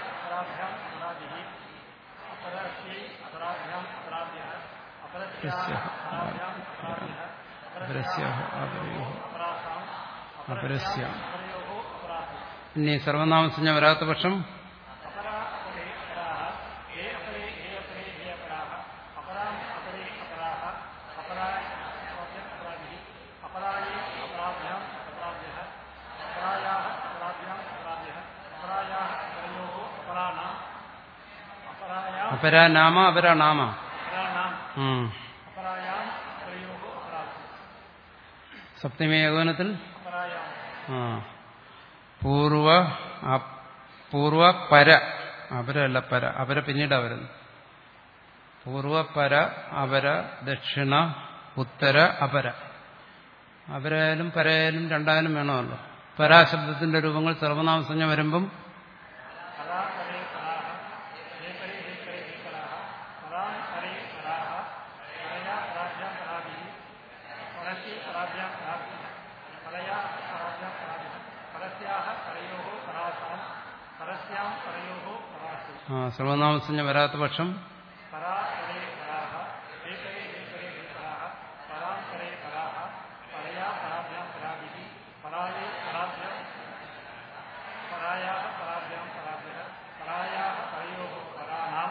अपराभ्याम अपराधी अपरस्यै अपराभ्याम अपराध्यः अपरस्याः अपराभ्याम अपराध्यः अपरस्याः अपरयोः अपराधाम् अपरस्या अपरयोः अपराधम् ഇനി സർവനാമസഞ്ജ വരാത്ത പക്ഷം अपरा अपरे अपराः हे अपरे हे अपरे हे अपराः अपराम् अपरे अपराः अपराय अपराधिः अपराये अपराभ्याम् अपराध्यः अपरायाः अपराभ्याम् अपराध्यः अपरायाः अपरयोः अपराणाम् अपरायाम् അപരാനാമ അപരാനാമ अपराणाम् ഉം. अपरायाम् अपरयोः अपराधम् സപ്തമി ഏകോനത്തിൽ अपरायाम् ആ പൂർവ അ- പൂർവ പര അപരല്ല പര അപര പിന്നീടാ വരുന്നത് പൂർവ പര അപര ദക്ഷിണ ഉത്തര അപര അപരായാലും പരയായാലും രണ്ടായാലും വേണമല്ലോ പരാശബ്ദത്തിന്റെ രൂപങ്ങൾ സർവനാമസഞ്ജ വരുമ്പം परा परे पराः हे परे हे परे हे पराः परां परे पराः परया पराभ्यां पराभिः परस्य पराभ्यां पराभिः परया पराभ्यां पराभिः परस्याः परयोः परासां परस्यां परयोः परासु ആ, സർവനാമസഞ്ജ വരാത്ത പക്ഷം परा परे पराः हे परे हे परे हे पराः परां परे पराः परया पराभ्यां पराभिः पराये पराभ्यां परायाः पराभ्यां पराभ्यः परायाः परयोः पराणाम्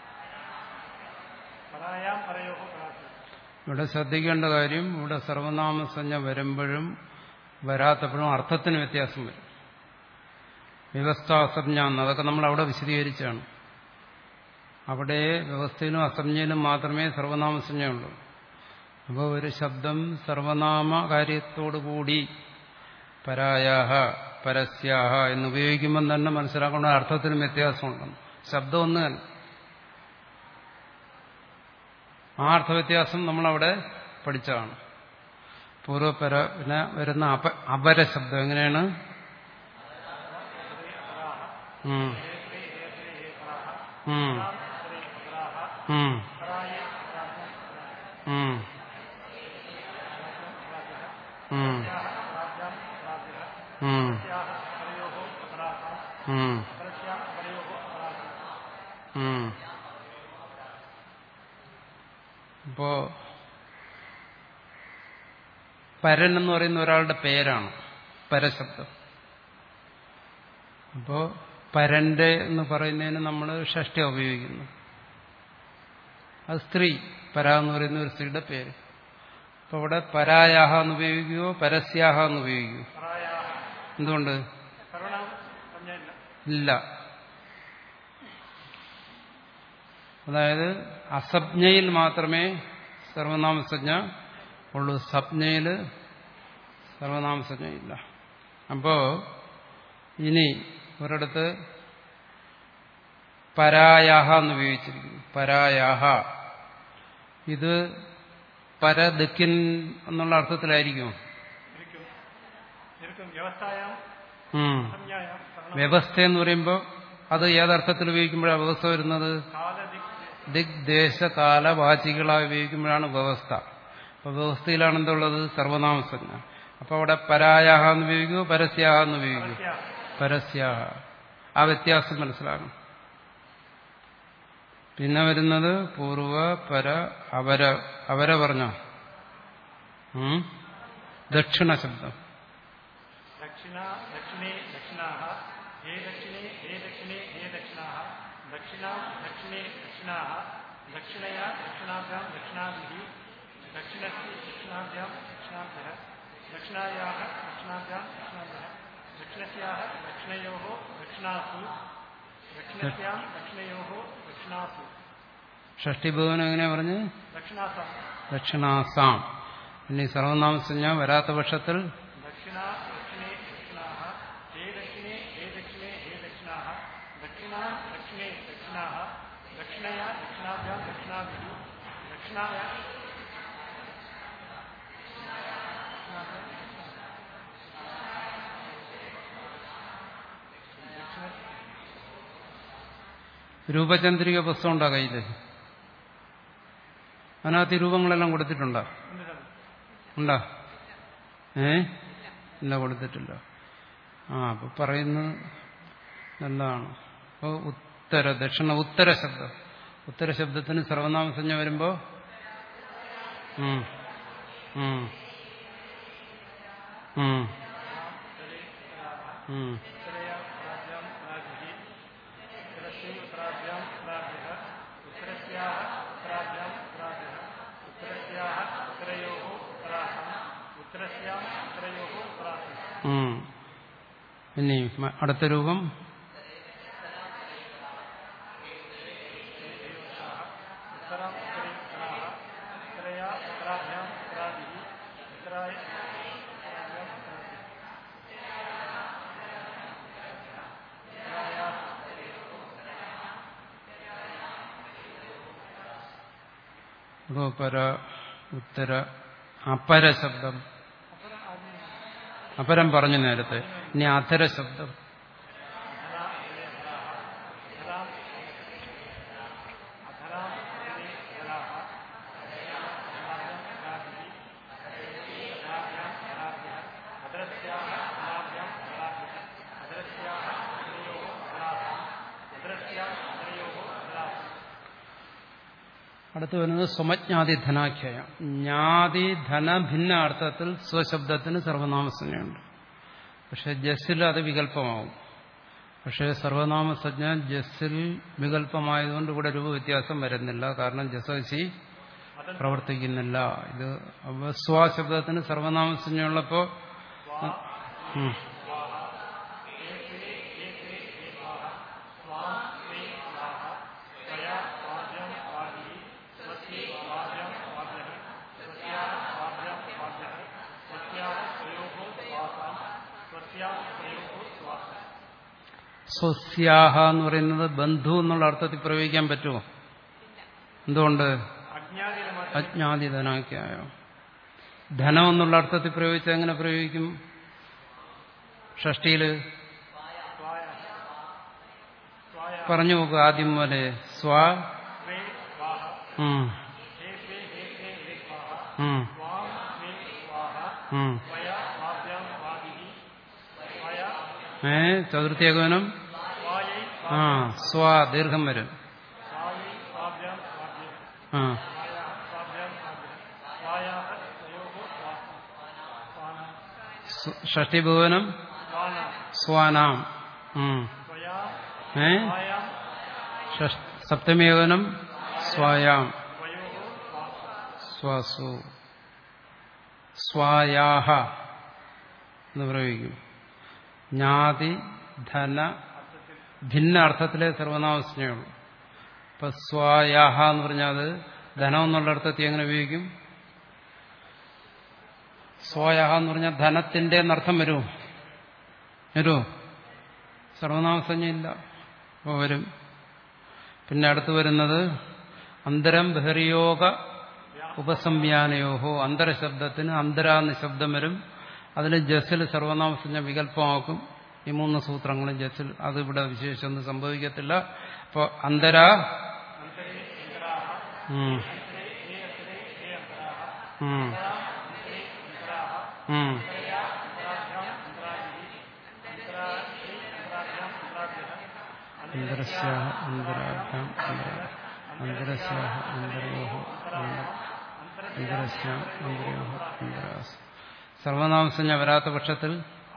परायां परयोः परासु ഇവിടെ ശ്രദ്ധിക്കേണ്ട കാര്യം ഇവിടെ സർവനാമസഞ്ജ വരുമ്പോഴും വരാത്തപ്പോഴും അർത്ഥത്തിന് വ്യത്യാസം വരും വ്യവസ്ഥ അസംജ്ഞ അതൊക്കെ നമ്മൾ അവിടെ വിശദീകരിച്ചാണ് അവിടെ വ്യവസ്ഥയിലും അസംജ്ഞയിലും മാത്രമേ സർവനാമസഞ്ജയുള്ളൂ അപ്പോൾ ഒരു ശബ്ദം സർവനാമ കാര്യത്തോടുകൂടി പരായാഹ പരസ്യാഹ എന്ന് ഉപയോഗിക്കുമ്പം തന്നെ മനസ്സിലാക്കേണ്ട അർത്ഥത്തിനും വ്യത്യാസമുണ്ടെന്ന് ശബ്ദം ഒന്ന് തന്നെ ആ അർത്ഥവ്യത്യാസം നമ്മളവിടെ പഠിച്ചതാണ് പൂർവപര പിന്നെ വരുന്ന അപ അപര ശബ്ദം എങ്ങനെയാണ് ഉം. ഉം. ഉം. पराये पराभ्यां ഉം. ഉം. पराभ्यां पराभ्यः ഉം. तस्याः परयोः अपराधाम् ഉം. परस्यां परयोः अपराधम् ഉം. ഇപ്പോ പരൻ എന്ന് പറയുന്ന ഒരാളുടെ പേരാണ് പരശബ്ദം അപ്പോ പരന്റെ എന്ന് പറയുന്നതിന് നമ്മൾ ഷഷ്ടി ഉപയോഗിക്കുന്നു അത് സ്ത്രീ പര എന്ന് പറയുന്ന ഒരു സ്ത്രീയുടെ പേര് അപ്പൊ അവിടെ പരായാഹ എന്ന് ഉപയോഗിക്കുകയോ പരസ്യാഹ എന്ന് ഉപയോഗിക്കുകയോ परायाः എന്തുകൊണ്ട് सर्वणां संज्ञയില്ല ഇല്ല അതായത് അസജ്ഞയിൽ മാത്രമേ സർവനാമസജ്ഞ ഉള്ളൂ സപ്ഞയിൽ സർവനാമസജ്ഞ ഇല്ല അപ്പോ ഇനി ഒരിടത്ത് പരായാഹ എന്ന് ഉപയോഗിച്ചിരിക്കുന്നു പരായാഹ ഇത് പരദിക്കിൻ എന്നുള്ള അർത്ഥത്തിലായിരിക്കും ഇരിക്കും ഇരിക്കും വ്യവസ്ഥായാം ഉം. സംജ്ഞായാം സർവണം വ്യവസ്ഥ എന്ന് പറയുമ്പോൾ അത് ഏതർത്ഥത്തിൽ ഉപയോഗിക്കുമ്പോഴാണ് വ്യവസ്ഥ വരുന്നത് കാലദിക് ദിഗ്ദേശ കാലവാചികളായി ഉപയോഗിക്കുമ്പോഴാണ് വ്യവസ്ഥ അപ്പൊ വ്യവസ്ഥയിലാണ് എന്തുള്ളത് സർവനാമസജ്ഞ അപ്പൊ അവിടെ പരായാഹ എന്ന് ഉപയോഗിക്കുമോ പരസ്യാഹ എന്ന് ഉപയോഗിക്കുമോ പരസ്യാഹ പരസ്യാഹ ആ വ്യത്യാസം മനസ്സിലാക്കണം പിന്നെ വരുന്നത് പൂർവ പര അവര അവര പറഞ്ഞോ ഉം? ദക്ഷിണ ശബ്ദം दक्षिणा दक्षिणे दक्षिणाः हे दक्षिणे हे दक्षिणे हे दक्षिणाः दक्षिणां दक्षिणे दक्षिणाः दक्षिणया दक्षिणाभ्यां दक्षिणाभिः दक्षिणस्य दक्षिणाभ्यां दक्षिणाभ्यः दक्षिणायाः दक्षिणाभ्यां दक्षिणाभ्यः दक्षिणस्याः दक्षिणयोः दक्षिणासु दक्षिणस्यां दक्षिणयोः दक्षिणासु ഷഷ്ടിഭവനം എങ്ങനെയാ പറഞ്ഞ് दक्षिणासां ദക്ഷിണാസാം ഇനി സർവനാമസഞ്ജ വരാത്ത പക്ഷത്തിൽ दक्षिणा दक्षिणे दक्षिणाः हे दक्षिणे हे दक्षिणे हे दक्षिणाः दक्षिणा दक्षिणे दक्षिणाः दक्षिणया दक्षिणाभ्यां दक्षिणाभिः दक्षिणाय രൂപചന്ദ്രിക പുസ്തകം ഉണ്ടോ കയ്യിൽ അതിനകത്ത് ഈ രൂപങ്ങളെല്ലാം കൊടുത്തിട്ടുണ്ടോ ഉണ്ടോ ഏ ഇല്ല കൊടുത്തിട്ടില്ല ആ അപ്പൊ പറയുന്നത് നല്ലതാണ് അപ്പോൾ ഉത്തര ദക്ഷിണ ഉത്തര ശബ്ദം ഉത്തര ശബ്ദത്തിന് സർവനാമസഞ്ജ വരുമ്പോ ഉം, ഉം, ഉം, ഉം. उत्तरया उत्तराभ्यां उत्तराभिः उत्तरस्यै उत्तराभ्यां उत्तराभ्यः उत्तरस्याः उत्तराभ्यां उत्तराभ्यः उत्तरस्याः उत्तरयोः उत्तराभ्याम् उत्तरस्याम् उत्तरयोः उत्तराभ्यः ഉം. ഇനി മ- അടുത്ത രൂപം उत्तरम् उत्तरे उत्तराः उत्तरया उत्तराभ्याम् उत्तराभिः उत्तराय उत्तराभ्याम् उत्तराभिः उत्तरायाः ഇപ്പോ പര ഉത്തര അപര ശബ്ദം अपरम् आदि അപരം പറഞ്ഞു നേരത്തെ ഇനി അധര ശബ്ദം अधराम् अधराम् अग्रे अधराः अधराभ्याम् अधराभिः अधराभ्याम् अधराभ्यः अधरस्याः अधराभ्याम् अधराभ्यः अधरस्याः अधरयोः अधराभ्याम् अधरस्याम् अधरयोः अधराभ्याम् അടുത്ത് വരുന്നത് സ്വമജ്ഞാതി ധനാഖ്യയം ജ്ഞാതി ധന ഭിന്ന അർത്ഥത്തിൽ സ്വശബ്ദത്തിന് സർവനാമസഞ്ജയുണ്ട് പക്ഷെ ജസ്സിൽ അത് വികല്പമാവും പക്ഷേ സർവനാമസഞ്ജ ജസ്സിൽ വികല്പമായതുകൊണ്ട് ഇവിടെ രൂപ വ്യത്യാസം വരുന്നില്ല കാരണം ജസവശി പ്രവർത്തിക്കുന്നില്ല ഇത് അപ്പൊ സ്വശബ്ദത്തിന് സർവനാമസഞ്ജയുള്ളപ്പോ ഉം. त्वया स्वाभ्याम् स्वाभिः स्वस्यै स्वाभ्याम् स्वाभ्यः स्वस्याः स्वाभ्याम् स्वाभ्यः स्वस्याः स्वयोः स्वासाम् स्वस्याः स्वयोः स्वासाम् സ്വസ്യാഹ എന്ന് പറയുന്നത് ബന്ധു എന്നുള്ള അർത്ഥത്തിൽ പ്രയോഗിക്കാൻ പറ്റുമോ എന്തുകൊണ്ട് അജ്ഞാതിനെ മാത്രം അജ്ഞാതിധനാക്കിയായോ ധനം എന്നുള്ള അർത്ഥത്തിൽ പ്രയോഗിച്ചാൽ എങ്ങനെ പ്രയോഗിക്കും ഷഷ്ടിയില് സ്വായ സ്വായ പറഞ്ഞു നോക്കുക ആദ്യം പോലെ സ്വ ത്വേ സ്വാഹ ഉം, ഹേ ത്വേ ഹേ ത്വേ ഹേ സ്വാഹ ഉം, स्वां ത്വേ സ്വാഹ ഉം. त्वया स्वाभ्याम् स्वाभिः त्वया ഏ ചതുർത്ഥ്യേകവനം स्वायै ആ സ്വ ദീർഘം വരും स्वायै स्वाभ्याम् स्वाभ्यः ആ स्वायाः स्वाभ्याम् स्वाभ्यः स्वायाः स्वयोः स्वाहा स्वाना സ്വ- ഷഷ്ടിഭുവനം स्वाना സ്വാനാം ഉം. त्वया ഏ स्वायां ഷഷ്- സപ്തമീകവനം സ്വായാം स्वयोः स्वाहा സ്വാസു സ്വായാഹ എന്ന് പ്രയോഗിക്കും ജ്ഞാതി ധന ഭിന്ന അർത്ഥത്തിലെ സർവനാമസ്നേഹമുള്ളൂ ഇപ്പൊ സ്വായാഹ എന്ന് പറഞ്ഞാൽ അത് ധനം എന്നുള്ള അർത്ഥത്തിൽ എങ്ങനെ ഉപയോഗിക്കും സ്വായാഹ എന്ന് പറഞ്ഞാൽ ധനത്തിന്റെ എന്നർത്ഥം വരുമോ വരുമോ സർവനാമസഞ്ജയില്ല അപ്പോൾ വരും പിന്നെ അടുത്ത് വരുന്നത് അന്തരം ബഹിർയോഗ ഉപസംയാനയോഹോ അന്തരശബ്ദത്തിന് അന്തരാന്ന് ശബ്ദം വരും അതിന് ജസ്സിൽ സർവനാമസഞ്ജ വികല്പമാക്കും ഈ മൂന്ന് സൂത്രങ്ങളും ജസ്സിൽ അത് ഇവിടെ വിശേഷിച്ചൊന്നും സംഭവിക്കത്തില്ല അപ്പോൾ അന്തര ഉം. ഉം. ഉം. അന്തരസ്യാഹ അന്തരാഭ്യാം അന്തര അന്തരസ്യാഹ അന്തരയോഹോ അന്തര അന്തരസ്യാം അന്തരയോഹോ അന്തരാസ് സർവനാമസഞ്ജ വരാത്ത പക്ഷത്തിൽ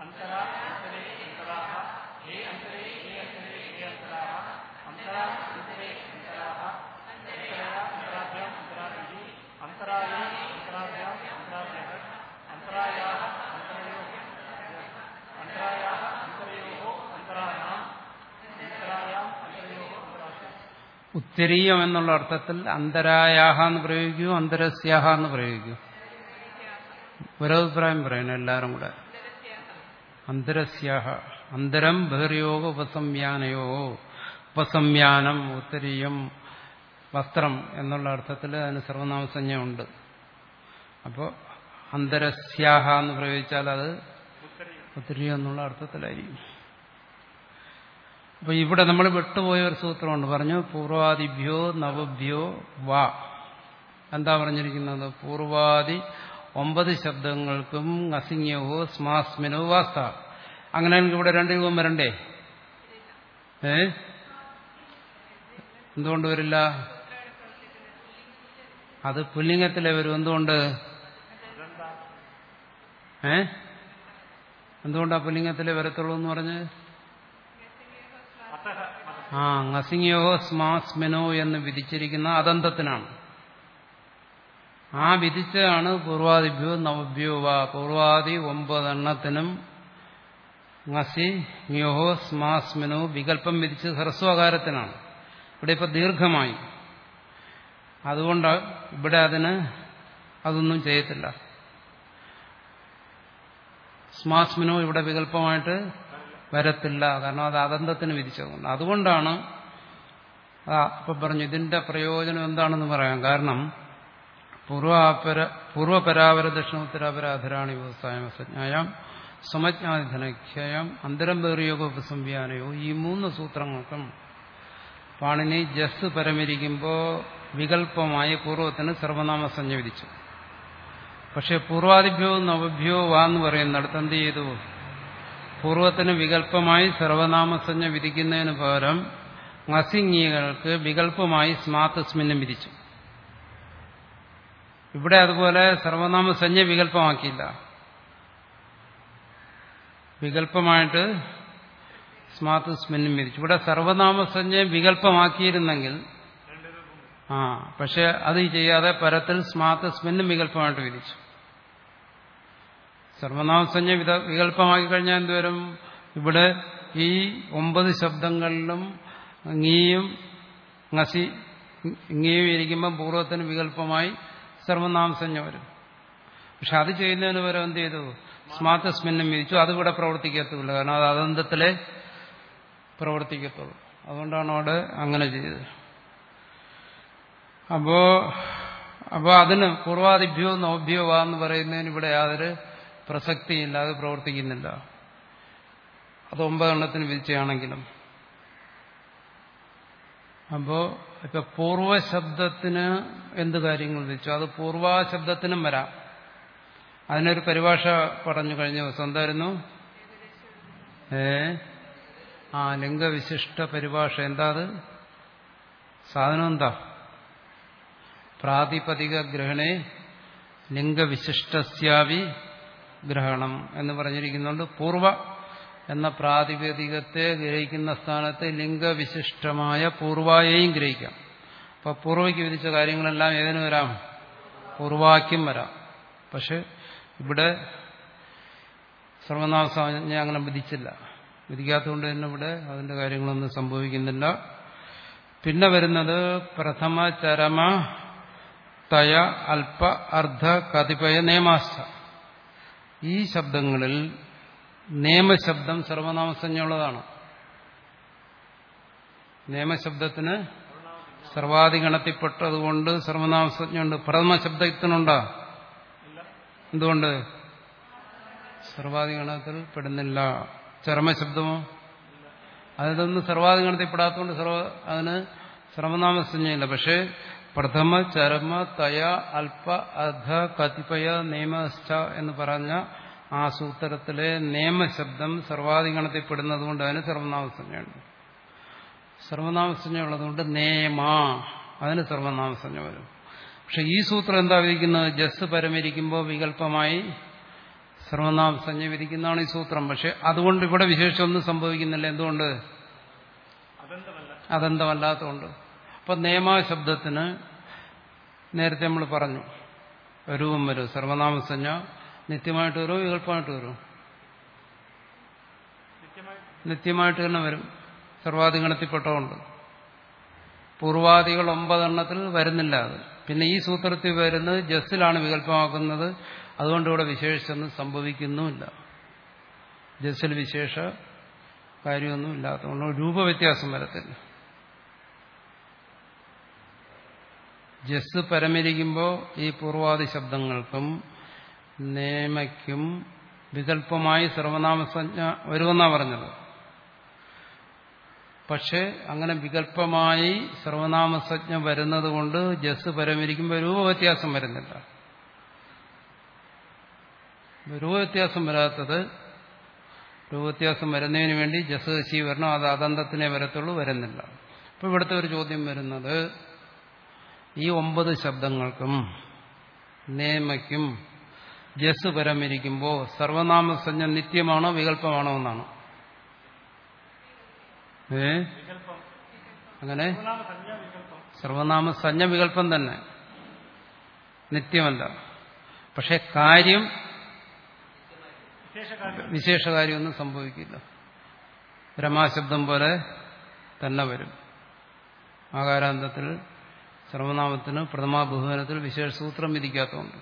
अन्तराये अन्तराभ्याम् अन्तराभ्यः अन्तरायाः अन्तरयोः अन्तरायाः अन्तरयोः अन्तराणाम् अन्तरायाम् अन्तरयोः अन्तराभ्याम् ഉത്തരീയം എന്നുള്ള അർത്ഥത്തിൽ അന്തരായാഹ എന്ന് പ്രയോഗിക്കൂ അന്തരസ്യാഹ എന്ന് പ്രയോഗിക്കൂ ഒരഭിപ്രായം പറയണം എല്ലാവരും കൂടെ അന്തരസ്യാഹ അന്തരം ബഹിർയോഗ ഉപസംയാനയോ ഉപസംയാനം ഉത്തരീയം വസ്ത്രം എന്നുള്ള അർത്ഥത്തിൽ അതിന് സർവനാമസഞ്ജ ഉണ്ട് അപ്പോൾ അന്തരസ്യാഹ എന്ന് പ്രയോഗിച്ചാൽ അത് ഉത്തരീയം എന്നുള്ള അർത്ഥത്തിലായിരിക്കും അപ്പൊ ഇവിടെ നമ്മൾ വിട്ടുപോയ ഒരു സൂത്രമുണ്ട് പറഞ്ഞു പൂർവാദിഭ്യോ നവഭ്യോ വാ എന്താ പറഞ്ഞിരിക്കുന്നത് പൂർവാദി ഒമ്പത് ശബ്ദങ്ങൾക്കും അസിങ്യവോ സ്മാസ്മിനോ വാസ്ത അങ്ങനെയാണെങ്കിൽ ഇവിടെ രണ്ട് രൂപം വരണ്ടേ ഏ എന്തുകൊണ്ട് വരില്ല അത് പുല്ലിംഗത്തിലെ വരും എന്തുകൊണ്ട് ഏ എന്തുകൊണ്ടാ പുല്ലിംഗത്തിലെ വരത്തുള്ളൂ എന്ന് പറഞ്ഞ് അത്തഹ ആ ngസിങ്ങിയോ സ്മാസ്മിനോ എന്ന് വിധിച്ചിരിക്കുന്ന അതന്തത്തിനാണ് ആ വിധിച്ചതാണ് പൂർവാദിഭ്യോ നവഭ്യോ വാ പൂർവാദി ഒമ്പതെണ്ണത്തിനും ngസി ങ്ങിയോഹോ സ്മാസ്മിനോ വികല്പം വിധിച്ച് ഹ്രസ്വകാരത്തിനാണ് ഇവിടെ ഇപ്പൊ ദീർഘമായി അതുകൊണ്ട് ഇവിടെ അതിന് അതൊന്നും ചെയ്യത്തില്ല സ്മാസ്മിനോ ഇവിടെ വികല്പമായിട്ട് വരത്തില്ല കാരണം അത് അതന്തത്തിന് വിധിച്ചതുകൊണ്ട് അതുകൊണ്ടാണ് ആ ഇപ്പൊ പറഞ്ഞു ഇതിന്റെ പ്രയോജനം എന്താണെന്ന് പറയാം കാരണം പൂർവാപര പൂർവപരാപര ദക്ഷിണോത്തരാപരാധരാണി വ്യവസായം സജ്ഞായം സമജ്ഞാധിധനഖ്യം അന്തരം ബേറിയോഗോപസംവ്യാനയോ ഈ മൂന്ന് സൂത്രങ്ങൾക്കും പാണിനി ജസ് പരമിരിക്കുമ്പോൾ വികല്പമായി പൂർവ്വത്തിന് സർവനാമസഞ്ജ വിധിച്ചു പക്ഷെ പൂർവാദിഭ്യോ നവഭ്യോ വാ എന്ന് പറയുന്നിടത്ത് എന്ത് ചെയ്തു പൂർവത്തിന് വികല്പമായി സർവനാമസഞ്ജ വിധിക്കുന്നതിന് പകരം ngസിങ്ങികൾക്ക് വികല്പമായി സ്മാത്തസ്മിന്നും വിധിച്ചു ഇവിടെ അതുപോലെ സർവനാമസഞ്ജ വികല്പമാക്കിയില്ല വികല്പമായിട്ട് സ്മാത്തസ്മിന്നും വിധിച്ചു ഇവിടെ സർവനാമസഞ്ജ വികല്പമാക്കിയിരുന്നെങ്കിൽ ആ പക്ഷെ അത് ചെയ്യാതെ പരത്തിൽ സ്മാത്തസ്മിന്നും വികല്പമായിട്ട് വിധിച്ചു സർവനാമസഞ്ജ വിധ വികല്പമാക്കി കഴിഞ്ഞാൽ എന്തുവരും ഇവിടെ ഈ ഒമ്പത് ശബ്ദങ്ങളിലും ngീയും ngസി ngീയും ഇരിക്കുമ്പം പൂർവ്വത്തിന് വികല്പമായി സർവനാമസഞ്ജ വരും പക്ഷെ അത് ചെയ്യുന്നതിന് പകരം എന്ത് ചെയ്തു സ്മാത്തസ്മിന്നും വിധിച്ചു അതിവിടെ പ്രവർത്തിക്കത്തുമില്ല കാരണം അത് അതന്തത്തിലെ പ്രവർത്തിക്കത്തുള്ളൂ അതുകൊണ്ടാണ് അവിടെ അങ്ങനെ ചെയ്തത് അപ്പോ അപ്പോ അതിന് പൂർവാദിഭ്യോ നവഭ്യോ വാ എന്ന് പറയുന്നതിന് ഇവിടെ യാതൊരു പ്രസക്തിയില്ല അത് പ്രവർത്തിക്കുന്നില്ല അത് ഒമ്പതെണ്ണത്തിന് വിധിച്ചാണെങ്കിലും അപ്പോ ഇപ്പൊ പൂർവശബ്ദത്തിന് എന്ത് കാര്യങ്ങൾ വിധിച്ചു അത് പൂർവാശബ്ദത്തിനും വരാം അതിനൊരു പരിഭാഷ പറഞ്ഞു കഴിഞ്ഞ ദിവസം എന്തായിരുന്നു ഏ ആ ലിംഗവിശിഷ്ട പരിഭാഷ എന്താ അത് സാധനം എന്താ പ്രാതിപതിക ഗ്രഹണേ ലിംഗവിശിഷ്ടസ്യാവി ഗ്രഹണം എന്ന് പറഞ്ഞിരിക്കുന്നുണ്ട് പൂർവ എന്ന പ്രാതിപതികത്തെ ഗ്രഹിക്കുന്ന സ്ഥാനത്ത് ലിംഗവിശിഷ്ടമായ പൂർവായെയും ഗ്രഹിക്കാം അപ്പൊ പൂർവയ്ക്ക് വിധിച്ച കാര്യങ്ങളെല്ലാം ഏതിനു വരാം പൂർവാക്യം വരാം പക്ഷെ ഇവിടെ സർവനാമസാജ്ഞ അങ്ങനെ വിധിച്ചില്ല വിധിക്കാത്തതുകൊണ്ട് തന്നെ ഇവിടെ അതിന്റെ കാര്യങ്ങളൊന്നും സംഭവിക്കുന്നില്ല പിന്നെ വരുന്നത് പ്രഥമ ചരമ തയ അല്പ അർദ്ധ കതിപയ നിയമാശ ഈ ശബ്ദങ്ങളിൽ നിയമശബ്ദം സർവനാമസഞ്ജയുള്ളതാണ് നിയമശബ്ദത്തിന് സർവാധിഗണത്തിൽപ്പെട്ടതുകൊണ്ട് സർവനാമസഞ്ജയുണ്ട് പ്രഥമ ശബ്ദത്തിനുണ്ടോ എന്തുകൊണ്ട് സർവാധിഗണത്തിൽ പെടുന്നില്ല ചരമശബ്ദമോ അതിലൊന്നും സർവാധിഗണത്തിൽപ്പെടാത്തതുകൊണ്ട് സർവ അതിന് സർവനാമസഞ്ജയില്ല പക്ഷേ പ്രഥമ ചരമ തയ അല്പ അധ കതിപയ നിയമശ്ച എന്ന് പറഞ്ഞ ആ സൂത്രത്തിലെ നിയമശബ്ദം സർവാധിഗണത്തിൽപ്പെടുന്നതുകൊണ്ട് അതിന് സർവനാമസഞ്ജയുണ്ട് സർവനാമസഞ്ജ ഉള്ളതുകൊണ്ട് നേമ അതിന് സർവനാമസഞ്ജ വരും പക്ഷെ ഈ സൂത്രം എന്താ വിധിക്കുന്നത് ജസ് പരമിരിക്കുമ്പോൾ വികല്പമായി സർവനാമസഞ്ജ വിധിക്കുന്നതാണ് ഈ സൂത്രം പക്ഷെ അതുകൊണ്ട് ഇവിടെ വിശേഷമൊന്നും സംഭവിക്കുന്നില്ല എന്തുകൊണ്ട് അതെന്തമല്ല അതെന്തമല്ലാത്തതുകൊണ്ട് അപ്പൊ നിയമാശബ്ദത്തിന് നേരത്തെ നമ്മൾ പറഞ്ഞു രൂപം വരും സർവനാമസഞ്ജ നിത്യമായിട്ട് വരുമോ വികല്പമായിട്ട് വരുമോ നിത്യമായി നിത്യമായിട്ട് തന്നെ വരും സർവാധിഗണത്തിൽപ്പെട്ടതുകൊണ്ട് പൂർവാദികൾ ഒമ്പതെണ്ണത്തിൽ വരുന്നില്ല അത് പിന്നെ ഈ സൂത്രത്തിൽ വരുന്നത് ജസ്സിലാണ് വികല്പമാക്കുന്നത് അതുകൊണ്ട് ഇവിടെ വിശേഷിച്ചൊന്നും സംഭവിക്കുന്നുമില്ല ജസ്സിൽ വിശേഷ കാര്യമൊന്നും ഇല്ലാത്തതുകൊണ്ട് രൂപവ്യത്യാസം വരത്തില്ല ജസ് പരമിരിക്കുമ്പോൾ ഈ പൂർവാദി ശബ്ദങ്ങൾക്കും നേമയ്ക്കും വികല്പമായി സർവനാമസഞ്ജ വരുമെന്നാണ് പറഞ്ഞത് പക്ഷെ അങ്ങനെ വികല്പമായി സർവനാമസജ്ഞ വരുന്നത് കൊണ്ട് ജസ് പരമിരിക്കുമ്പോൾ രൂപവ്യത്യാസം വരുന്നില്ല രൂപവ്യത്യാസം വരാത്തത് രൂപവ്യത്യാസം വരുന്നതിന് വേണ്ടി ജസ് ശി വരണം അത് അതന്തത്തിനെ വരത്തുള്ളൂ വരുന്നില്ല ഇപ്പൊ ഇവിടുത്തെ ഒരു ചോദ്യം വരുന്നത് ഈ ഒമ്പത് ശബ്ദങ്ങൾക്കും നേമയ്ക്കും ജസ് പരമിരിക്കുമ്പോൾ സർവനാമസഞ്ജ നിത്യമാണോ വികല്പമാണോ എന്നാണ് ഏ വികല്പം അങ്ങനെ മൂന്നാമ സംജ്ഞ വികല്പം സർവനാമസഞ്ജ വികല്പം തന്നെ നിത്യമല്ല പക്ഷെ കാര്യം വിശേഷകാര്യം വിശേഷകാര്യമൊന്നും സംഭവിക്കില്ല രമാശബ്ദം പോലെ തന്നെ വരും ആകാരാന്തത്തിൽ സർവനാമത്തിന് പ്രഥമാ ബഹുവനത്തിൽ വിശേഷ സൂത്രം വിധിക്കാത്തതുകൊണ്ട്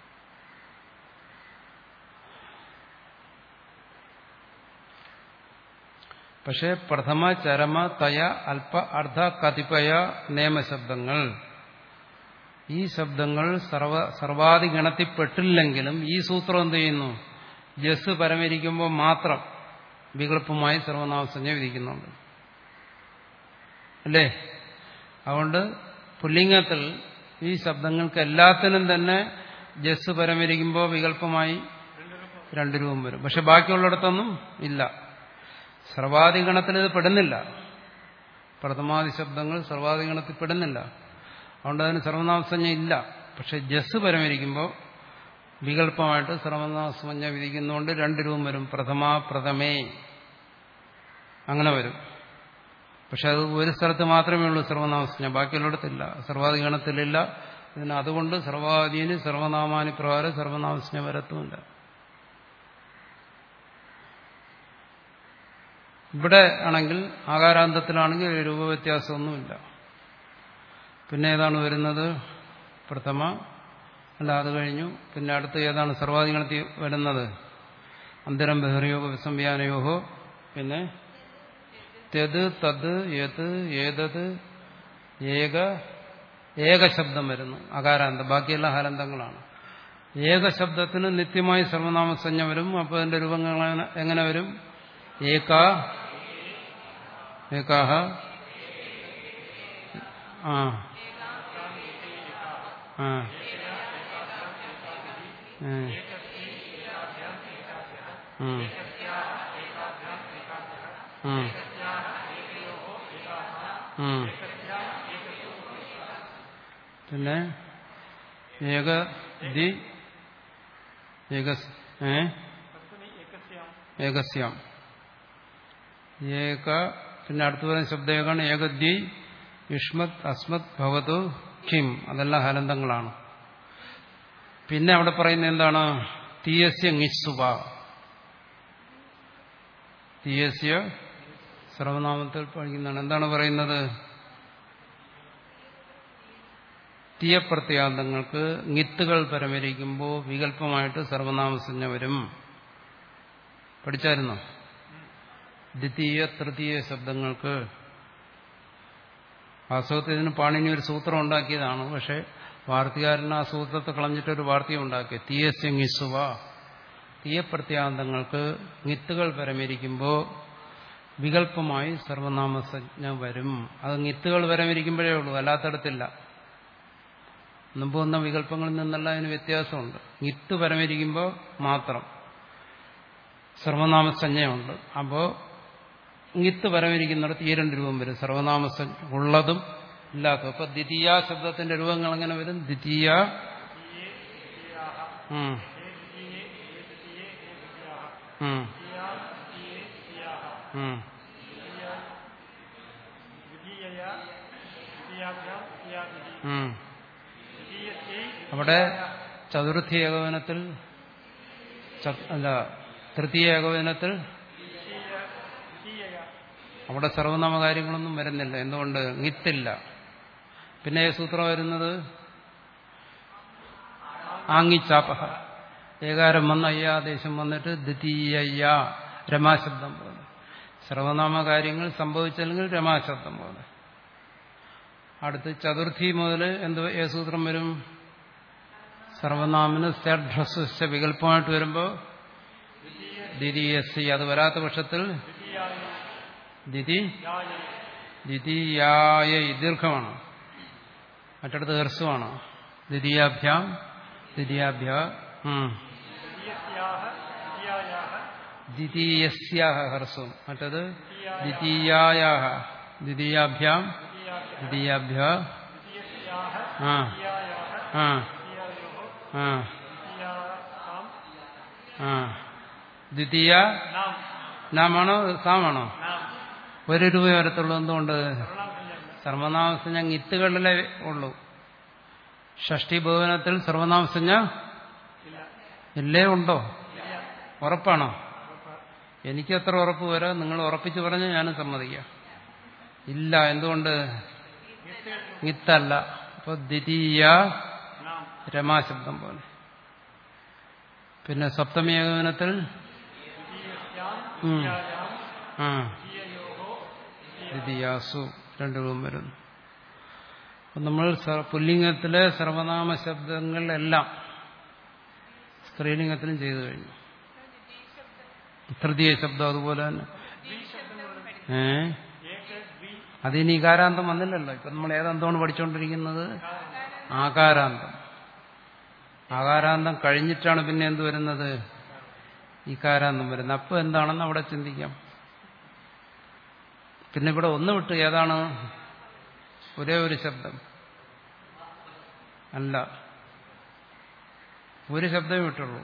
പക്ഷേ പ്രഥമ ചരമ തയ അല്പ അർദ്ധ കതിപയ നിയമശബ്ദങ്ങൾ ഈ ശബ്ദങ്ങൾ സർവ സർവാധി ഗണത്തിൽപ്പെട്ടില്ലെങ്കിലും ഈ സൂത്രം എന്ത് ചെയ്യുന്നു ജസ് പരമരിക്കുമ്പോൾ മാത്രം വികല്പമായി സർവനാമസഞ്ജ വിധിക്കുന്നുണ്ട് അല്ലേ അതുകൊണ്ട് പുല്ലിംഗത്തിൽ ഈ ശബ്ദങ്ങൾക്ക് എല്ലാത്തിനും തന്നെ ജസ് പരമരിക്കുമ്പോൾ വികല്പമായി രണ്ട് രൂപം വരും പക്ഷെ ബാക്കിയുള്ളിടത്തൊന്നും ഇല്ല സർവാധിഗണത്തിൽ ഇത് പെടുന്നില്ല പ്രഥമാദി ശബ്ദങ്ങൾ സർവാധിഗണത്തിൽ പെടുന്നില്ല അതുകൊണ്ട് അതിന് സർവനാമസഞ്ജ ഇല്ല പക്ഷെ ജസ് പരമരിക്കുമ്പോൾ വികല്പമായിട്ട് സർവനാമസഞ്ജ വിധിക്കുന്നതുകൊണ്ട് രണ്ട് രൂപം വരും പ്രഥമ പ്രഥമേ അങ്ങനെ വരും പക്ഷെ അത് ഒരു സ്ഥലത്ത് മാത്രമേ ഉള്ളൂ സർവനാമസഞ്ജ ബാക്കിയുള്ളിടത്തില്ല സർവാധിഗണത്തിലില്ല ഇതിന് അതുകൊണ്ട് സർവാധീന് സർവനാമാനി പ്രകാരം സർവനാമസഞ്ജ വരത്തുമില്ല ഇവിടെ ആണെങ്കിൽ ആകാരാന്തത്തിലാണെങ്കിൽ ഒരു രൂപവ്യത്യാസമൊന്നുമില്ല പിന്നെ ഏതാണ് വരുന്നത് പ്രഥമ അല്ല അത് കഴിഞ്ഞു പിന്നെ അടുത്ത് ഏതാണ് സർവാധികണത്തിൽ വരുന്നത് അന്തരം ബഹിർയോഗ വിസംവ്യാനയോഹോ പിന്നെ തെത് തത് യത് ഏതത് ഏക ഏകശബ്ദം വരുന്നു അകാരാന്തം ബാക്കിയെല്ലാം ഹരന്തങ്ങളാണ് ഏകശബ്ദത്തിന് നിത്യമായി സർവനാമസഞ്ജ വരും അപ്പോൾ അതിന്റെ രൂപങ്ങൾ എങ്ങനെ- എങ്ങനെ വരും ഏക ഏകാഹ ആ ആ ഏ. ഉം. ഉം. ഉം. പിന്നെ ഏക ദി ഏക ഏ തസ്മിൻ ഏകസ്യാം ഏകസ്യാം ഏക പിന്നെ അടുത്ത് പറയുന്ന ശബ്ദം ഏകാണ് ഏകദ്വി യുഷ്മത് അസ്മത് ഭവതു കിം അതെല്ലാം ഹലന്തങ്ങളാണ് പിന്നെ അവിടെ പറയുന്നത് എന്താണ് തീയസ്യങ്ങിസുവ തീയസ്യ സർവനാമത്തിൽ പഠിക്കുന്നതാണ് എന്താണ് പറയുന്നത് തീയപ്രത്യാന്തങ്ങൾക്ക്ങ്ങിത്തുകൾ പരമരിക്കുമ്പോൾ വികല്പമായിട്ട് സർവനാമസഞ്ജ വരും പഠിച്ചായിരുന്നോ ദ്വിതീയ തൃതീയ ശബ്ദങ്ങൾക്ക് വാസ്തവത്തിൽ ഇതിന് പാണിനി ഒരു സൂത്രം ഉണ്ടാക്കിയതാണ് പക്ഷെ വാർത്തകാരൻ ആ സൂത്രത്തെ കളഞ്ഞിട്ടൊരു വാർത്തയും ഉണ്ടാക്കി തീയസ്യങ്ങിസുവ തീയപ്രത്യാന്തങ്ങൾക്ക്งิത്തുകൾ പരമരിക്കുമ്പോൾ വികല്പമായി സർവനാമസജ്ഞ വരും അത്งิത്തുകൾ പരമരിക്കുമ്പോഴേ ഉള്ളൂ അല്ലാത്തടത്തില്ല മുമ്പ് വന്ന വികല്പങ്ങളിൽ നിന്നെല്ലാം അതിന് വ്യത്യാസമുണ്ട്งิത്ത് പരമരിക്കുമ്പോൾ മാത്രം സർവനാമസഞ്ജയുണ്ട് അപ്പോൾ ഇങ്ങിത്ത് പരമിരിക്കുന്നിടത്ത് ഈ രണ്ട് രൂപം വരും സർവനാമസഞ്ജ ഉള്ളതും ഇല്ലാത്തതും അപ്പൊ ദ്വിതീയ ശബ്ദത്തിന്റെ രൂപങ്ങൾ എങ്ങനെ വരും ദ്വിതീയ ഉം. ഉം. ഉം. ദ്വിതീയയ ദ്വിതീയാഭ്യാം ദ്വിതീയാഭിധി ഉം. ദ്വിതീയസ്യൈ അവിടെ ചതുർത്ഥി ഏകോപനത്തിൽ ച- അല്ല തൃതീയ ഏകോപനത്തിൽ ദ്വിതീയ ദ്വിതീയയ അവിടെ സർവനാമ കാര്യങ്ങളൊന്നും വരുന്നില്ല എന്തുകൊണ്ട് ഇത്തില്ല പിന്നെ ഏത് സൂത്രം വരുന്നത് ആങ്ങിച്ചാപഹ ഏകാരം വന്ന് അയ്യാദേശം വന്നിട്ട് ദ്വിതീയ രമാശബ്ദം പോലെ സർവനാമ കാര്യങ്ങൾ സംഭവിച്ചില്ലെങ്കിൽ രമാശബ്ദം പോലെ അടുത്ത് ചതുർത്ഥി മുതൽ എന്ത് ഏത് സൂത്രം വരും സർവനാമിന് സ്യഡ്രസ്വ വികല്പമായിട്ട് വരുമ്പോൾ ദ്വിതീയസി അത് വരാത്ത പക്ഷത്തിൽ ദ്വിതി ദ്വിതീയായ ദീർഘമാണ് മറ്റിടത്ത് ഹ്രസ്വമാണ് ദ്വിതീയാഭ്യാം ദ്വിതീയാഭ്യ ഉം. ദ്വിതീയസ്യാഹ ദ്വിതീയായാഹ ദ്വിതീയസ്യാഹ ഹ്രസ്വം മറ്റത് ദ്വിതീയായാഹ ദ്വിതീയാഭ്യാം द्वितीयाभ्यः ദ്വിതീയാഭ്യ द्वितीयस्याः ആ द्वितीयायाः ആ द्वितीयायोः ആ द्वितीयासां ആ ദ്വിതീയ नाम നാമാണോ സാമാണോ नाम ഒരു രൂപ വരത്തുള്ളൂ എന്തുകൊണ്ട് सर्वनामसंज्ञा സർവനാമസഞ്ജ ഇത്തുകളിലെ ഉള്ളൂ ഷഷ്ടി ഭവനത്തിൽ സർവനാമസഞ്ജ ഇല്ല ഇല്ലേ ഉണ്ടോ ഇല്ല ഉറപ്പാണോ ഉറപ്പ്. എനിക്ക് എത്ര ഉറപ്പ് വരാം നിങ്ങൾ ഉറപ്പിച്ച് പറഞ്ഞ് ഞാനും സമ്മതിക്കാം ഇല്ല എന്തുകൊണ്ട് നിത്യ ഇത്തല്ല അപ്പൊ ദ്വിതീയ നാം രമാശബ്ദം പോലെ പിന്നെ സപ്തമി ഏകോപനത്തിൽ द्वितीयस्यां ഉം. द्वितीयायां ആ द्वितीययोः ദ്വിതീയാസു രണ്ടും വരുന്നു അപ്പൊ നമ്മൾ സ- പുല്ലിംഗത്തിലെ സർവനാമ ശബ്ദങ്ങളെല്ലാം സ്ത്രീലിംഗത്തിലും ചെയ്തു കഴിഞ്ഞു തൃതീയ ശബ്ദം അതുപോലെ തന്നെ ഏ ഏക ദ്വി അതിന് ഇകാരാന്തം വന്നില്ലല്ലോ ഇപ്പൊ നമ്മൾ ഏതന്തമാണ് പഠിച്ചുകൊണ്ടിരിക്കുന്നത് ആകാരാന്തം ആകാരാന്തം കഴിഞ്ഞിട്ടാണ് പിന്നെ എന്ത് വരുന്നത് ഇകാരാന്തം വരുന്നത് അപ്പൊ എന്താണെന്ന് അവിടെ ചിന്തിക്കാം പിന്നെ ഇവിടെ ഒന്ന് വിട്ട് ഏതാണ് ഒരേ ഒരു ശബ്ദം അല്ല ഒരു ശബ്ദമേ വിട്ടുള്ളൂ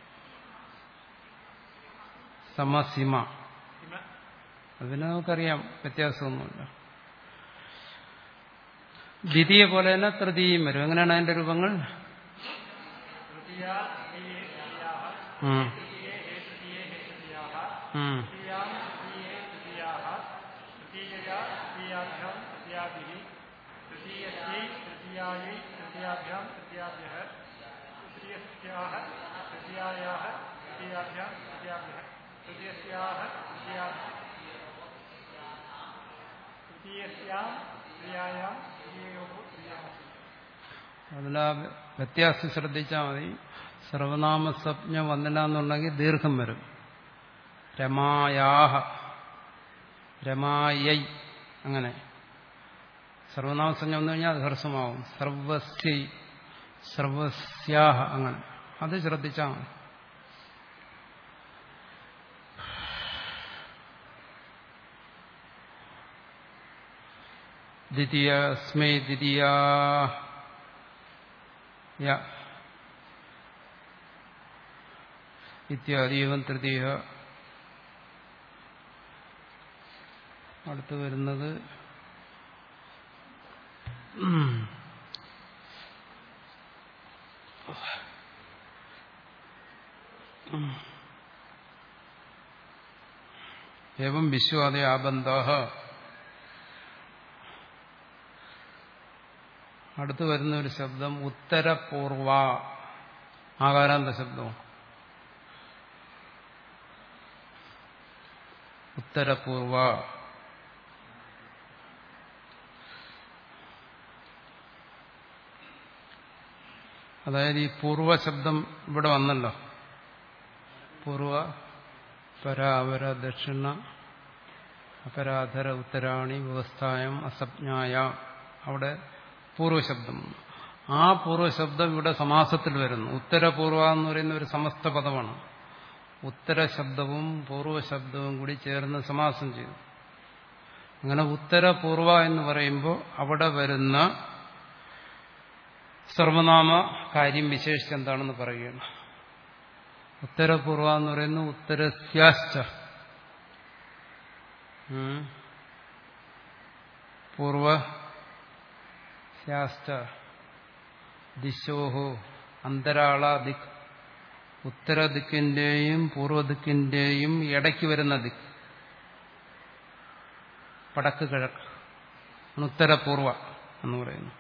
സമസിമ ഹിമ അതിന് നമുക്കറിയാം വ്യത്യാസമൊന്നുമില്ല ദ്വിതീയ പോലെ തന്നെ തൃതീയം വരും എങ്ങനെയാണ് അതിന്റെ രൂപങ്ങൾ तृतीया द्वितीये द्वितीयाः ഉം. तृतीये हे तृतीये हे तृतीयाः ഉം. तृतीयां तृतीये तृतीयाः तृतीयया तृतीयाभ्यां तृतीयाभिः तृतीयस्यै तृतीयायै तृतीयाभ्यां तृतीयाभ्यः तृतीयस्याः तृतीयायाः तृतीयाभ्यां तृतीयाभ्यः तृतीयस्याः तृतीया तृतीयस्यां तृतीयायां तृतीययोः तृतीयाः അതിലാ വ്യത്യാസം ശ്രദ്ധിച്ചാൽ മതി സർവനാമസജ്ഞ വന്നില്ല എന്നുണ്ടെങ്കിൽ ദീർഘം വരും രമായാഹ രമായൈ അങ്ങനെ സർവനാമസഞ്ജ വന്നു കഴിഞ്ഞാൽ അത് ഹ്രസ്വമാവും സർവസ്യൈ സർവസ്യാഹ അങ്ങനെ അത് ശ്രദ്ധിച്ചാൽ മതി ദ്വിതീയസ്മൈ ദ്വിതീയാ യ ഇത്യാദി ഏവം തൃതീയ അടുത്ത് വരുന്നത് ഉം. ഉം. ഏവം വിശ്വാദയ ആബന്ധ അടുത്ത് വരുന്ന ഒരു ശബ്ദം ഉത്തരപൂർവ ആകാരാന്ത ശബ്ദവും ഉത്തരപൂർവ അതായത് ഈ പൂർവ ശബ്ദം ഇവിടെ വന്നല്ലോ പൂർവ പരാവര ദക്ഷിണ അപരാധര ഉത്തരാണി വ്യവസ്ഥായം അസജ്ഞായ അവിടെ പൂർവശബ്ദം ആ പൂർവശബ്ദം ഇവിടെ സമാസത്തിൽ വരുന്നു ഉത്തരപൂർവ എന്ന് പറയുന്ന ഒരു സമസ്ത പദമാണ് ഉത്തരശബ്ദവും പൂർവശബ്ദവും കൂടി ചേർന്ന് സമാസം ചെയ്തു അങ്ങനെ ഉത്തരപൂർവ എന്ന് പറയുമ്പോൾ അവിടെ വരുന്ന സർവനാമ കാര്യം വിശേഷിച്ച് എന്താണെന്ന് പറയുകയാണ് ഉത്തരപൂർവ എന്ന് പറയുന്നു ഉത്തരസ്യാശ്ച ഉം. പൂർവ ശാസ്ത്ര ദിശോഹോ അന്തരാള ദിക് ഉത്തരദിക്കിന്റെയും പൂർവദിക്കിന്റെയും ഇടയ്ക്ക് വരുന്ന ദിക്ക് വടക്ക് കിഴക്ക് ആണ് ഉത്തരപൂർവ എന്ന് പറയുന്നു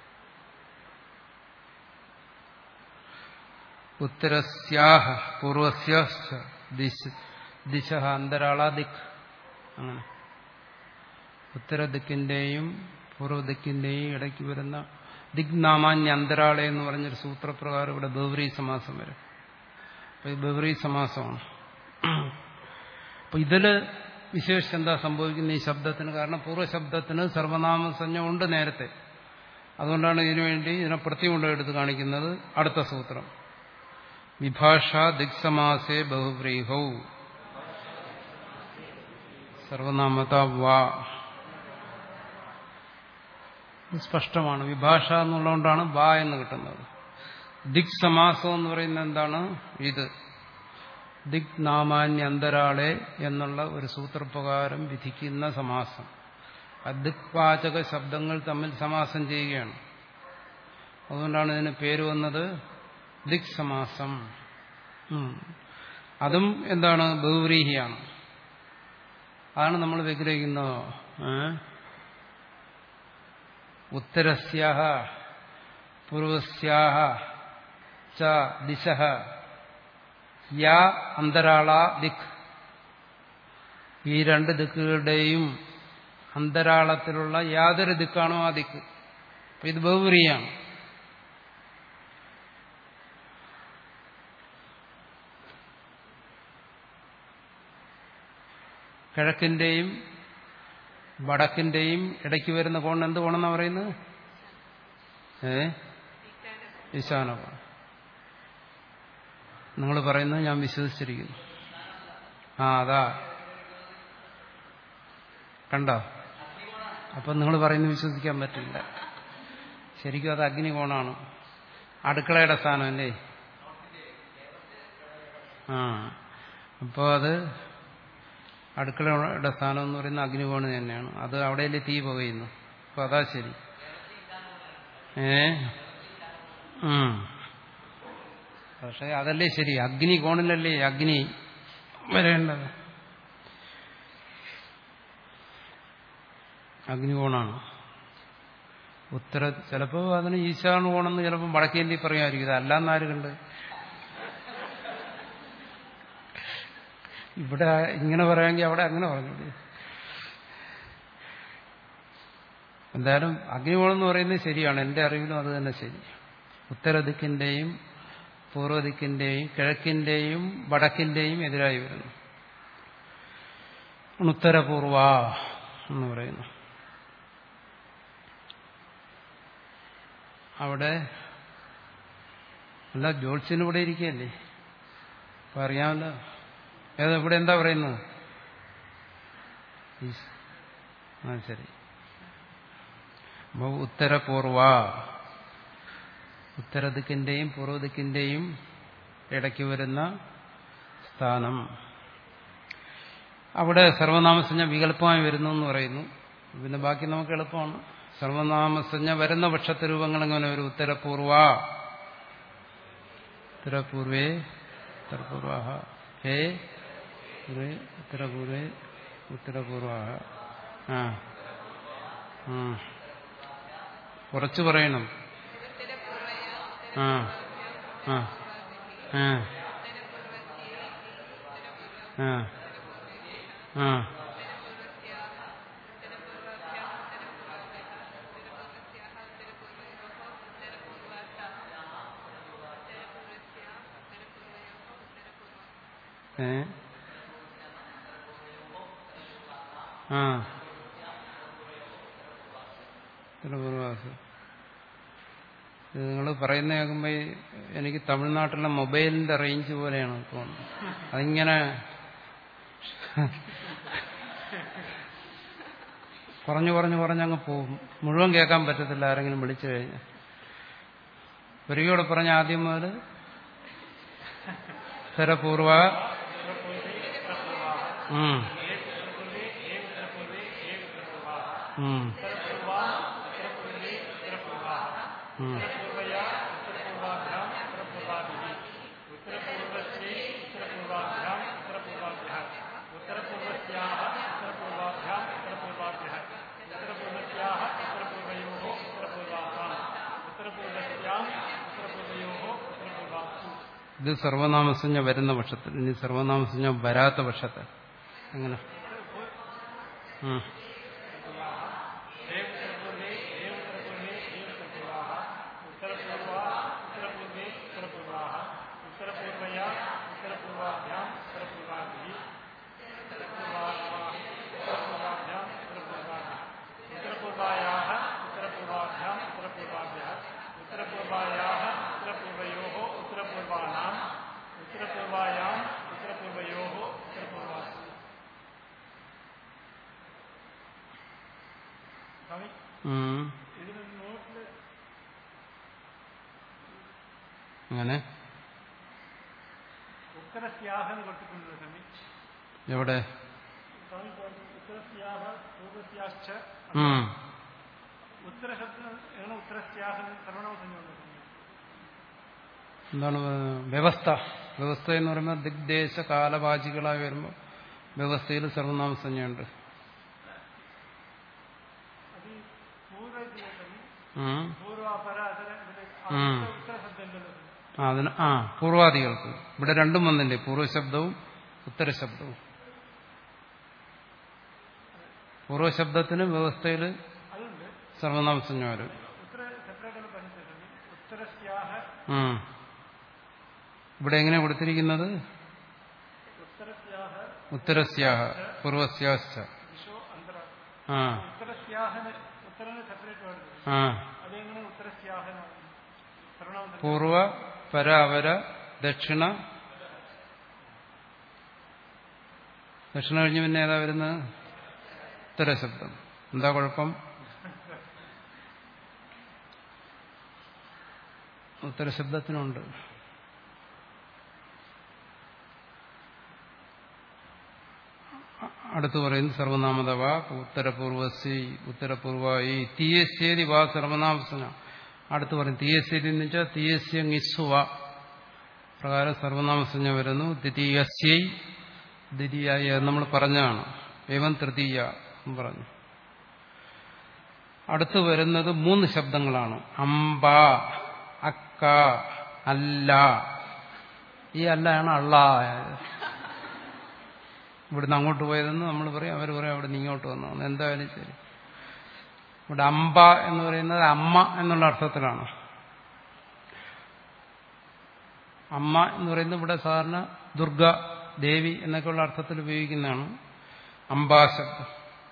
ഉത്തരസ്യാഹ പൂർവസ്യാശ്ച ദിശ ദിശ അന്തരാള ദിക് അങ്ങനെ ഉത്തരദിക്കിന്റെയും പൂർവ്വദിക്കിന്റെയും ഇടയ്ക്ക് വരുന്ന ദിഗ്നാമാന്യ അന്തരാളെ എന്ന് പറഞ്ഞൊരു സൂത്രപ്രകാരം ഇവിടെ ബഹുറി സമാസം വരും അപ്പൊ ഇത് ബഹുറി സമാസമാണ് അപ്പൊ ഇതില് വിശേഷിച്ച് എന്താ സംഭവിക്കുന്ന ഈ ശബ്ദത്തിന് കാരണം പൂർവ്വശബ്ദത്തിന് സർവനാമസഞ്ജ ഉണ്ട് നേരത്തെ അതുകൊണ്ടാണ് ഇതിനുവേണ്ടി ഇതിനെ പ്രത്യേകം എടുത്ത് കാണിക്കുന്നത് അടുത്ത സൂത്രം വിഭാഷ ദിക്സമാസേ ബഹുബ്രീഹൗ സർവനാമത വാ ഇത് സ്പഷ്ടമാണ് വിഭാഷ എന്നുള്ളതുകൊണ്ടാണ് ബാ എന്ന് കിട്ടുന്നത് ദിക് സമാസം എന്ന് പറയുന്നത് എന്താണ് ഇത് ദിക് നാമാന്യ അന്തരാളെ എന്നുള്ള ഒരു സൂത്രപ്രകാരം വിധിക്കുന്ന സമാസം അദിക്വാചക ശബ്ദങ്ങൾ തമ്മിൽ സമാസം ചെയ്യുകയാണ് അതുകൊണ്ടാണ് ഇതിന് പേര് വന്നത് ദിക് സമാസം ഉം. അതും എന്താണ് ബഹുവ്രീഹിയാണ് അതാണ് നമ്മൾ വിഗ്രഹിക്കുന്നത് ഏ? ഉത്തരസ്യാഹ പൂർവസ്യാഹ ച ദിശ യാ അന്തരാള ദിക് ഈ രണ്ട് ദിക്കുകളുടെയും അന്തരാളത്തിലുള്ള യാതൊരു ദിക്കാണോ ആ ദിക്ക് അപ്പൊ ഇത് ബഹുവ്രീയാണ് കിഴക്കിന്റെയും വടക്കിന്റെയും ഇടയ്ക്ക് വരുന്ന കോൺ എന്ത് കോണെന്നാ പറയുന്നത് ഏ ഈശാന കോൺ നിങ്ങൾ പറയുന്നത് ഞാൻ വിശ്വസിച്ചിരിക്കുന്നു ആ അതാ കണ്ടോ അപ്പം നിങ്ങൾ പറയുന്നത് വിശ്വസിക്കാൻ പറ്റില്ല ശരിക്കും അത് അഗ്നികോണാണ് അടുക്കളയുടെ സ്ഥാനം അല്ലേ ആ അപ്പോൾ അത് അടുക്കളയുടെ സ്ഥാനം എന്ന് പറയുന്ന അഗ്നികോണ് തന്നെയാണ് അത് അവിടെയല്ലേ തീ പുകയുന്നു അപ്പോൾ അതാ ശരി ഏ ഉം. പക്ഷെ അതല്ലേ ശരി അഗ്നി കോണിലല്ലേ അഗ്നി വരേണ്ടത് അഗ്നികോണാണ് ഉത്തര ചിലപ്പോൾ അതിന് ഈശാന കോണെന്ന് ചിലപ്പോൾ വടക്കേന്ത്യ പറയുമായിരിക്കും ഇതല്ലാന്ന് ആര് കണ്ട് ഇവിടെ ഇങ്ങനെ പറയാമെങ്കിൽ അവിടെ അങ്ങനെ പറഞ്ഞില്ലേ എന്തായാലും അഗ്നികോണം എന്ന് പറയുന്നത് ശരിയാണ് എൻ്റെ അറിവിലും അത് തന്നെ ശരി ഉത്തരദിക്കിന്റെയും പൂർവ്വദിക്കിന്റെയും കിഴക്കിന്റെയും വടക്കിന്റെയും എതിരായി വരുന്നു ഉത്തരപൂർവ എന്ന് പറയുന്നു അവിടെ അല്ല ജോത്സ്യന് ഇവിടെ ഇരിക്കുകയല്ലേ അപ്പൊ അറിയാമല്ലോ ഏതാ ഇവിടെ എന്താ പറയുന്നത് ഈസ്- ആ ശരി അപ്പൊ ഉത്തരപൂർവ ഉത്തരദിക്കിന്റെയും പൂർവ്വദിക്കിന്റെയും ഇടയ്ക്ക് വരുന്ന സ്ഥാനം അവിടെ സർവനാമസഞ്ജ വികല്പമായി വരുന്നു എന്ന് പറയുന്നു പിന്നെ ബാക്കി നമുക്ക് എളുപ്പമാണ് സർവനാമസഞ്ജ വരുന്ന പക്ഷത്തെ രൂപങ്ങൾ എങ്ങനെ ഒരു ഉത്തരപൂർവ ഉത്തരപൂർവേ ഉത്തരപൂർവ ഹേ പൂർവേ ഉത്തരപൂർവേ ഉത്തരപൂർവ ആ ഉം. കുറച്ച് പറയണം ആ ആ ആ ആ ആ ഏ ആ ഉത്തരപൂർവാസം ഇത് നിങ്ങൾ പറയുന്ന കേൾക്കുമ്പോൾ എനിക്ക് തമിഴ്നാട്ടിലെ മൊബൈലിന്റെ റേഞ്ച് പോലെയാണ് തോന്നുന്നത് അതിങ്ങനെ കുറഞ്ഞു കുറഞ്ഞു കുറഞ്ഞങ്ങ് പോകും മുഴുവൻ കേൾക്കാൻ പറ്റത്തില്ല ആരെങ്കിലും വിളിച്ചു കഴിഞ്ഞാൽ ഒരിക്കലൂടെ പറഞ്ഞ ആദ്യം മുതൽ സ്ഥിരപൂർവ ഉം. ഉം. ഉം. पूर्वया उत्तरपूर्वाभ्याम् उत्तरपूर्वाभिः उत्तरपूर्वस्यै उत्तरपूर्वाभ्याम् उत्तरपूर्वाभ्यः उत्तरपूर्वस्याः उत्तरपूर्वाभ्याम् उत्तरपूर्वाभ्यः उत्तरपूर्वस्याः उत्तरपूर्वयोः उत्तरपूर्वासाम् उत्तरपूर्वस्याम् उत्तरपूर्वयोः उत्तरपूर्वासु ഇത് സർവനാമസഞ്ജ വരുന്ന പക്ഷത്തിൽ ഇനി സർവനാമസഞ്ജ വരാത്ത പക്ഷത്തിൽ അങ്ങനെ ഉം. हे उत्तरपूर्वे हे उत्तरपूर्वे हे उत्तरपूर्वाः उत्तरपूर्वा उत्तरपूर्वे उत्तरपूर्वाः उत्तरपूर्वया उत्तरपूर्वाभ्याम् उत्तरपूर्वाभिः उत्तरपूर्वाभ्याम् उत्तरपूर्वाभ्यः उत्तरपूर्वायाः उत्तरपूर्वाभ्याम् उत्तरपूर्वाभ्यः उत्तरपूर्वायाः उत्तरपूर्वयोः उत्तरपूर्वाणाम् उत्तरपूर्वायाम् उत्तरपूर्वयोः उत्तरपूर्वासु സ്വാമി ഉം. ഇതിന് അങ്ങനെ ഉത്തരസ്യാഹ എന്ന് കൊടുത്തിട്ടുണ്ട് സ്വാമി എവിടെ സ്വാമി പറഞ്ഞു ഉത്തരസ്യാഹ പൂർവസ്യാശ്ച ഉം. ഉത്തരശബ്ദം എങ്ങനെ ഉത്തരസ്യാഹ സർവണ സംയോജനം എന്താണ് വ്യവസ്ഥ വ്യവസ്ഥ എന്ന് പറയുമ്പോൾ ദിഗ്ദേശ കാലവാചികളായി വരുമ്പോൾ വ്യവസ്ഥയിൽ സർവനാമസഞ്ജയുണ്ട് അത് ഈ പൂർവ്വ ഇതിലെ സ്വാമി ഉം. പൂർവാപര അതര ഇതിലെ ഉം. ഉത്തരശബ്ദം ഉണ്ടല്ലോ സ്വാമി ആ, അതിന് ആ പൂർവാദികൾക്ക് ഇവിടെ രണ്ടും വന്നില്ലേ പൂർവ്വശബ്ദവും ഉത്തരശബ്ദവും പൂർവ്വശബ്ദത്തിന് വ്യവസ്ഥയിൽ അതുണ്ട് സർവനാമസഞ്ജ വരും ഉത്തര സെപ്പറേറ്റ് പറഞ്ഞിട്ട് സ്വാമി ഉത്തരസ്യാഹ ഉം. ഇവിടെ എങ്ങനെ കൊടുത്തിരിക്കുന്നത് ഉത്തരസ്യാഹ ഉത്തരസ്യാഹ പൂർവസ്യാശ്ച ദിശോ അന്തര ആ ഉത്തരസ്യാഹന് ഉത്തരന് സെപ്പറേറ്റ് വേർഡ് ആ അതെങ്ങനെ ഉത്തരസ്യാഹന സർവണാന്തരം പൂർവ പര അവര ദക്ഷിണ ദക്ഷിണ കഴിഞ്ഞ് പിന്നെ ഏതാ വരുന്നത് ഉത്തരശബ്ദം എന്താ കുഴപ്പം ഉത്തരശബ്ദത്തിനുണ്ട് അടുത്ത് പറയുന്നു സർവനാമതവ ഉത്തരപൂർവസി ഉത്തരപൂർവായി തീയസ്യേതി വാ സർവനാമസന അടുത്ത് പറയും തീയസ്യേതി എന്ന് വെച്ചാൽ തീയസ്യ നിസ്സുവ പ്രകാരം സർവനാമസഞ്ജ വരുന്നു ദ്വിതീയസ്യൈ ദ്വിതീയായി അത് നമ്മൾ പറഞ്ഞതാണ് ഏവം തൃതീയ എന്ന് പറഞ്ഞു അടുത്ത് വരുന്നത് മൂന്ന് ശബ്ദങ്ങളാണ് അമ്പ അക്ക അല്ല ഈ അല്ലാണ് അള്ള ഇവിടുന്ന് അങ്ങോട്ട് പോയതെന്ന് നമ്മൾ പറയും അവർ പറയും അവിടെ നിന്ന് ഇങ്ങോട്ട് വന്നു എന്തായാലും ശരി ഇവിടെ അമ്പ എന്ന് പറയുന്നത് അമ്മ എന്നുള്ള അർത്ഥത്തിലാണ് അമ്മ എന്ന് പറയുന്നത് ഇവിടെ സാധാരണ ദുർഗ ദേവി എന്നൊക്കെയുള്ള അർത്ഥത്തിൽ ഉപയോഗിക്കുന്നതാണ് അംബാശബ്ദം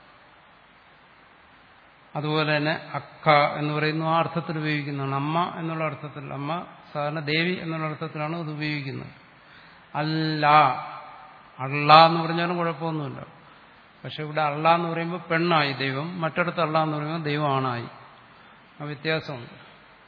അതുപോലെ തന്നെ അക്ക എന്ന് പറയുന്ന ആ അർത്ഥത്തിൽ ഉപയോഗിക്കുന്നതാണ് അമ്മ എന്നുള്ള അർത്ഥത്തിൽ അമ്മ സാധാരണ ദേവി എന്നുള്ള അർത്ഥത്തിലാണ് അത് ഉപയോഗിക്കുന്നത് അല്ല അള്ള എന്ന് പറഞ്ഞാലും കുഴപ്പമൊന്നുമില്ല പക്ഷെ ഇവിടെ അള്ള എന്ന് പറയുമ്പോൾ പെണ്ണായി ദൈവം മറ്റിടത്ത് അള്ള എന്ന് പറയുമ്പോൾ ദൈവം ആണായി ആ വ്യത്യാസമുണ്ട്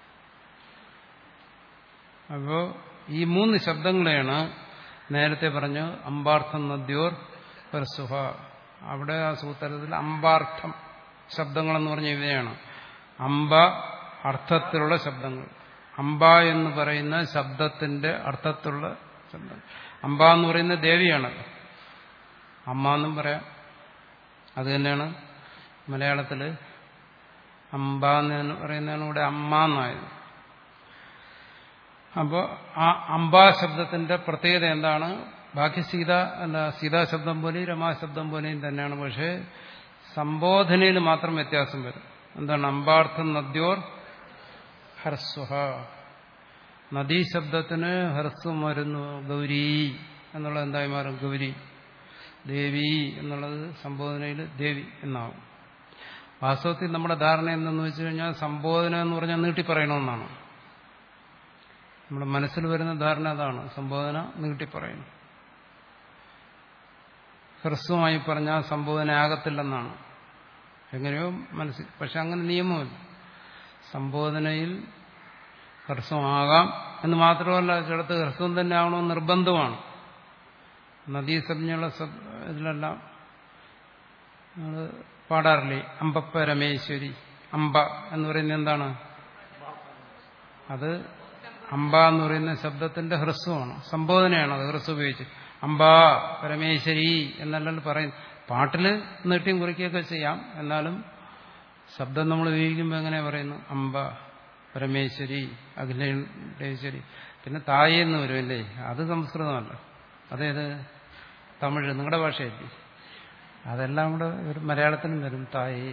അപ്പോൾ ഈ മൂന്ന് ശബ്ദങ്ങളെയാണ് നേരത്തെ പറഞ്ഞു അമ്പാർത്ഥം നദ്യോർ പരസുഹ അവിടെ ആ സൂത്രത്തിൽ അമ്പാർത്ഥം ശബ്ദങ്ങളെന്ന് പറഞ്ഞ ഇവയാണ് അമ്പ അർത്ഥത്തിലുള്ള ശബ്ദങ്ങൾ അമ്പ എന്ന് പറയുന്ന ശബ്ദത്തിന്റെ അർത്ഥത്തിലുള്ള ശബ്ദം അമ്പ എന്ന് പറയുന്ന ദേവിയാണ് അമ്മ എന്നും പറയാം അത് തന്നെയാണ് മലയാളത്തിൽ അമ്പ എന്ന് പറയുന്നതാണ് ഇവിടെ അമ്മ എന്നായത് അപ്പോൾ ആ അംബാ ശബ്ദത്തിന്റെ പ്രത്യേകത എന്താണ് ബാക്കി സീത അല്ല സീതാ ശബ്ദം പോലെയും രമാശബ്ദം പോലെയും തന്നെയാണ് പക്ഷേ സംബോധനയിൽ മാത്രം വ്യത്യാസം വരും എന്താണ് അമ്പാർത്ഥം നദ്യോർ ഹർസ്വഹ നദീശബ്ദത്തിന് ഹർസ്വം വരുന്നു ഗൗരി എന്നുള്ളത് എന്തായി മാറും ഗൗരി ദേവി എന്നുള്ളത് സംബോധനയിൽ ദേവി എന്നാവും വാസ്തവത്തിൽ നമ്മുടെ ധാരണ എന്തെന്ന് വെച്ച് കഴിഞ്ഞാൽ സംബോധന എന്ന് പറഞ്ഞാൽ നീട്ടി പറയണമെന്നാണ് നമ്മുടെ മനസ്സിൽ വരുന്ന ധാരണ അതാണ് സംബോധന നീട്ടി പറയുന്നു ഹ്രസ്വമായി പറഞ്ഞാൽ സംബോധന ആകത്തില്ലെന്നാണ് എങ്ങനെയോ മനസ്സിൽ പക്ഷെ അങ്ങനെ നിയമമില്ല സംബോധനയിൽ ഹ്രസ്വമാകാം എന്ന് മാത്രമല്ല ചിലത്ത് ഹ്രസ്വം തന്നെ ആവണമെന്ന് നിർബന്ധമാണ് നദീസഞ്ജയുള്ള ഇതിലെല്ലാം നമ്മൾ പാടാറില്ലേ അമ്പപ്പ രമേശ്വരി അമ്പ എന്ന് പറയുന്നത് എന്താണ് അത് അമ്പ എന്ന് പറയുന്ന ശബ്ദത്തിന്റെ ഹ്രസ്വമാണ് സംബോധനയാണ് അത് ഹ്രസ്വം ഉപയോഗിച്ച് അമ്പ പരമേശ്വരി എന്നല്ലല്ലോ പറയും പാട്ടില് നീട്ടിയും കുറിക്കുകയൊക്കെ ചെയ്യാം എന്നാലും ശബ്ദം നമ്മൾ ഉപയോഗിക്കുമ്പോൾ എങ്ങനെ പറയുന്നു അമ്പ പരമേശ്വരി അഖിലേശ്വരി പിന്നെ തായി എന്ന് വരുമല്ലേ അത് സംസ്കൃതമല്ല അതേത് തമിഴ് നിങ്ങളുടെ ഭാഷയല്ലേ അതെല്ലാം കൂടെ ഒരു മലയാളത്തിലും വരും തായി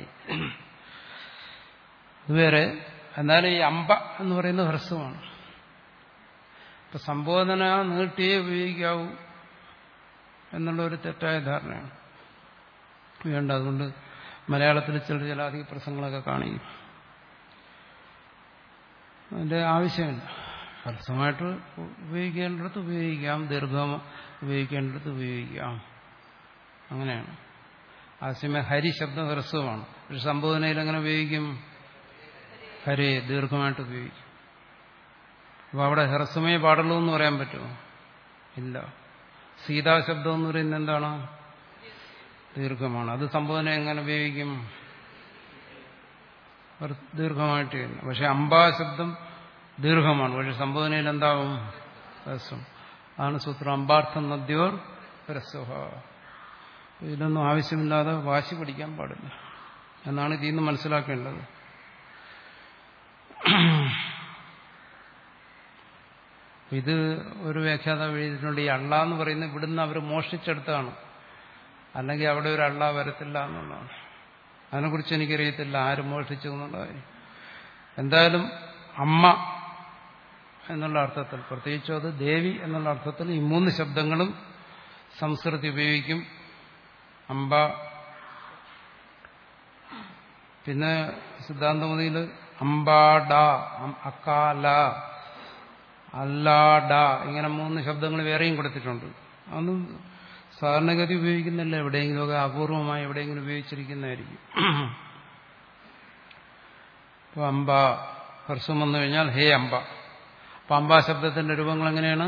ഇതുവരെ എന്നാലും ഈ അമ്പ എന്ന് പറയുന്നത് ഹ്രസ്വമാണ് ഇപ്പൊ സംബോധന നീട്ടിയേ ഉപയോഗിക്കാവൂ എന്നുള്ള ഒരു തെറ്റായ ധാരണയാണ് വേണ്ട അതുകൊണ്ട് മലയാളത്തിൽ ചില ചില അധിക പ്രസംഗങ്ങളൊക്കെ കാണിക്കും അതിന്റെ ആവശ്യമില്ല ഹ്രസ്വമായിട്ട് ഉപയോഗിക്കേണ്ടിടത്ത് ഉപയോഗിക്കാം ദീർഘം ഉപയോഗിക്കേണ്ടിടത്ത് ഉപയോഗിക്കാം അങ്ങനെയാണ് ആദ്യമേ ഹരി ശബ്ദം ഹ്രസ്വമാണ് പക്ഷെ സംബോധനയിൽ എങ്ങനെ ഉപയോഗിക്കും ഹരി ദീർഘമായിട്ട് ഉപയോഗിക്കും അപ്പൊ അവിടെ ഹ്രസ്വമേ പാടുള്ളൂ എന്ന് പറയാൻ പറ്റുമോ ഇല്ല സീതാശബ്ദം എന്ന് പറയുന്നത് എന്താണ് ദീർഘമാണ് അത് സംബോധന എങ്ങനെ ഉപയോഗിക്കും ഒരു ദീർഘമായിട്ട് തന്നെ പക്ഷെ അംബാശബ്ദം ദീർഘമാണ് പക്ഷെ സംബോധനയിൽ എന്താവും ഹ്രസ്വം അതാണ് സൂത്രം അമ്പാർത്ഥം നദ്യോർ ഹ്രസ്വഹ ഇതിലൊന്നും ആവശ്യമില്ലാതെ വാശി പിടിക്കാൻ പാടില്ല എന്നാണ് ഇതിൽ നിന്ന് മനസ്സിലാക്കേണ്ടത് ഇത് ഒരു വ്യാഖ്യാതാവ് എഴുതിയിട്ടുണ്ട് ഈ അള്ള എന്ന് പറയുന്നത് ഇവിടുന്ന് അവർ മോഷ്ടിച്ചെടുത്താണ് അല്ലെങ്കിൽ അവിടെ ഒരു അള്ള വരത്തില്ല എന്നുള്ളതാണ് അതിനെക്കുറിച്ച് എനിക്കറിയത്തില്ല ആര് മോഷ്ടിച്ചു എന്നുള്ള കാര്യം എന്തായാലും അമ്മ എന്നുള്ള അർത്ഥത്തിൽ പ്രത്യേകിച്ചും അത് ദേവി എന്നുള്ള അർത്ഥത്തിൽ ഈ മൂന്ന് ശബ്ദങ്ങളും സംസ്കൃതി ഉപയോഗിക്കും അമ്പ പിന്നെ സിദ്ധാന്തമതിയിൽ അമ്പാഡ അക്കാല അല്ലാഡ ഇങ്ങനെ മൂന്ന് ശബ്ദങ്ങൾ വേറെയും കൊടുത്തിട്ടുണ്ട് അതൊന്നും സാധാരണഗതി ഉപയോഗിക്കുന്നില്ല എവിടെയെങ്കിലുമൊക്കെ അപൂർവമായി എവിടെയെങ്കിലും ഉപയോഗിച്ചിരിക്കുന്നതായിരിക്കും ഇപ്പോൾ അമ്പ ഹർഷം വന്നു കഴിഞ്ഞാൽ ഹേ അമ്പ അപ്പം അമ്പ ശബ്ദത്തിന്റെ രൂപങ്ങൾ എങ്ങനെയാണ്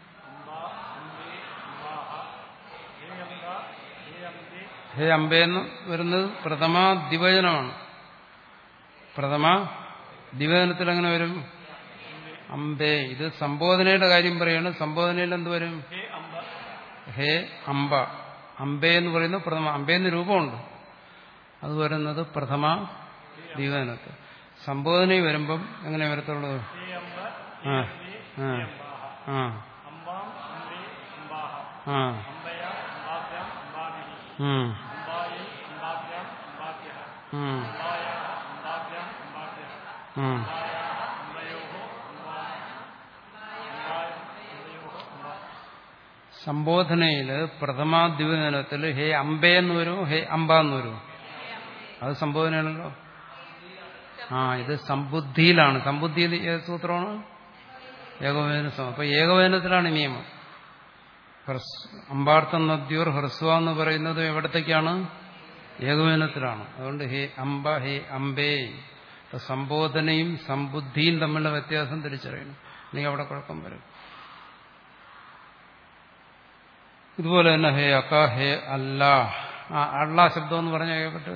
ഹേ അമ്പയെന്ന് വരുന്നത് പ്രഥമ ദിവചനമാണ് പ്രഥമ ദിവചനത്തിൽ എങ്ങനെ വരും അമ്പേ ഇത് സംബോധനയുടെ കാര്യം പറയാണ് സംബോധനയിൽ എന്ത് വരും ഹേ അമ്പ അമ്പേ എന്ന് പറയുന്നത് പ്രഥമ അമ്പേന്ന് രൂപമുണ്ട് അത് വരുന്നത് പ്രഥമ ദിവചനത്തിൽ സംബോധന വരുമ്പം എങ്ങനെ വരത്തുള്ളൂ ആ ആ ആ അമ്പാം അമ്പേ അമ്പാഹ ആ അമ്പയ അമ്പാഭ്യാം അമ്പാഭിഹി ഉം, അമ്പായി അമ്പാഭ്യാം അമ്പാഭ്യഃ ഉം, അമ്പായ അമ്പാഭ്യാം അമ്പാഭ്യഃ ഉം. അമ്പായ അമ്പയോഹോ അമ്പാ അമ്പായ അമ്പയോഹോ അമ്പാ സംബോധനയില് പ്രഥമാദ്വിവചനത്തിൽ ഹേ അമ്പേ എന്ന് വരും ഹേ അമ്പ എന്ന് വരും അത് സംബോധനയാണല്ലോ ആ ഇത് സമ്പുദ്ധിയിലാണ് സമ്പുദ്ധിയിൽ ഏത് സൂത്രമാണ് ഏകവചന സമം അപ്പൊ ഏകവചനത്തിലാണ് ഈ നിയമം ഹ്രസ് അമ്പാർത്ഥം നദ്യൂർ ഹ്രസ്വ എന്ന് പറയുന്നത് എവിടത്തേക്കാണ് ഏകവചനത്തിലാണ് അതുകൊണ്ട് ഹേ അമ്പ ഹേ അമ്പേ അപ്പൊ സംബോധനയും സമ്പുദ്ധിയും തമ്മിലുള്ള വ്യത്യാസം തിരിച്ചറിയണം അല്ലെങ്കിൽ അവിടെ കുഴപ്പം വരും ഇതുപോലെ തന്നെ ഹേ അക്ക ഹേ അല്ല ആ അള്ള ശബ്ദം എന്ന് പറഞ്ഞ കേൾക്കട്ടെ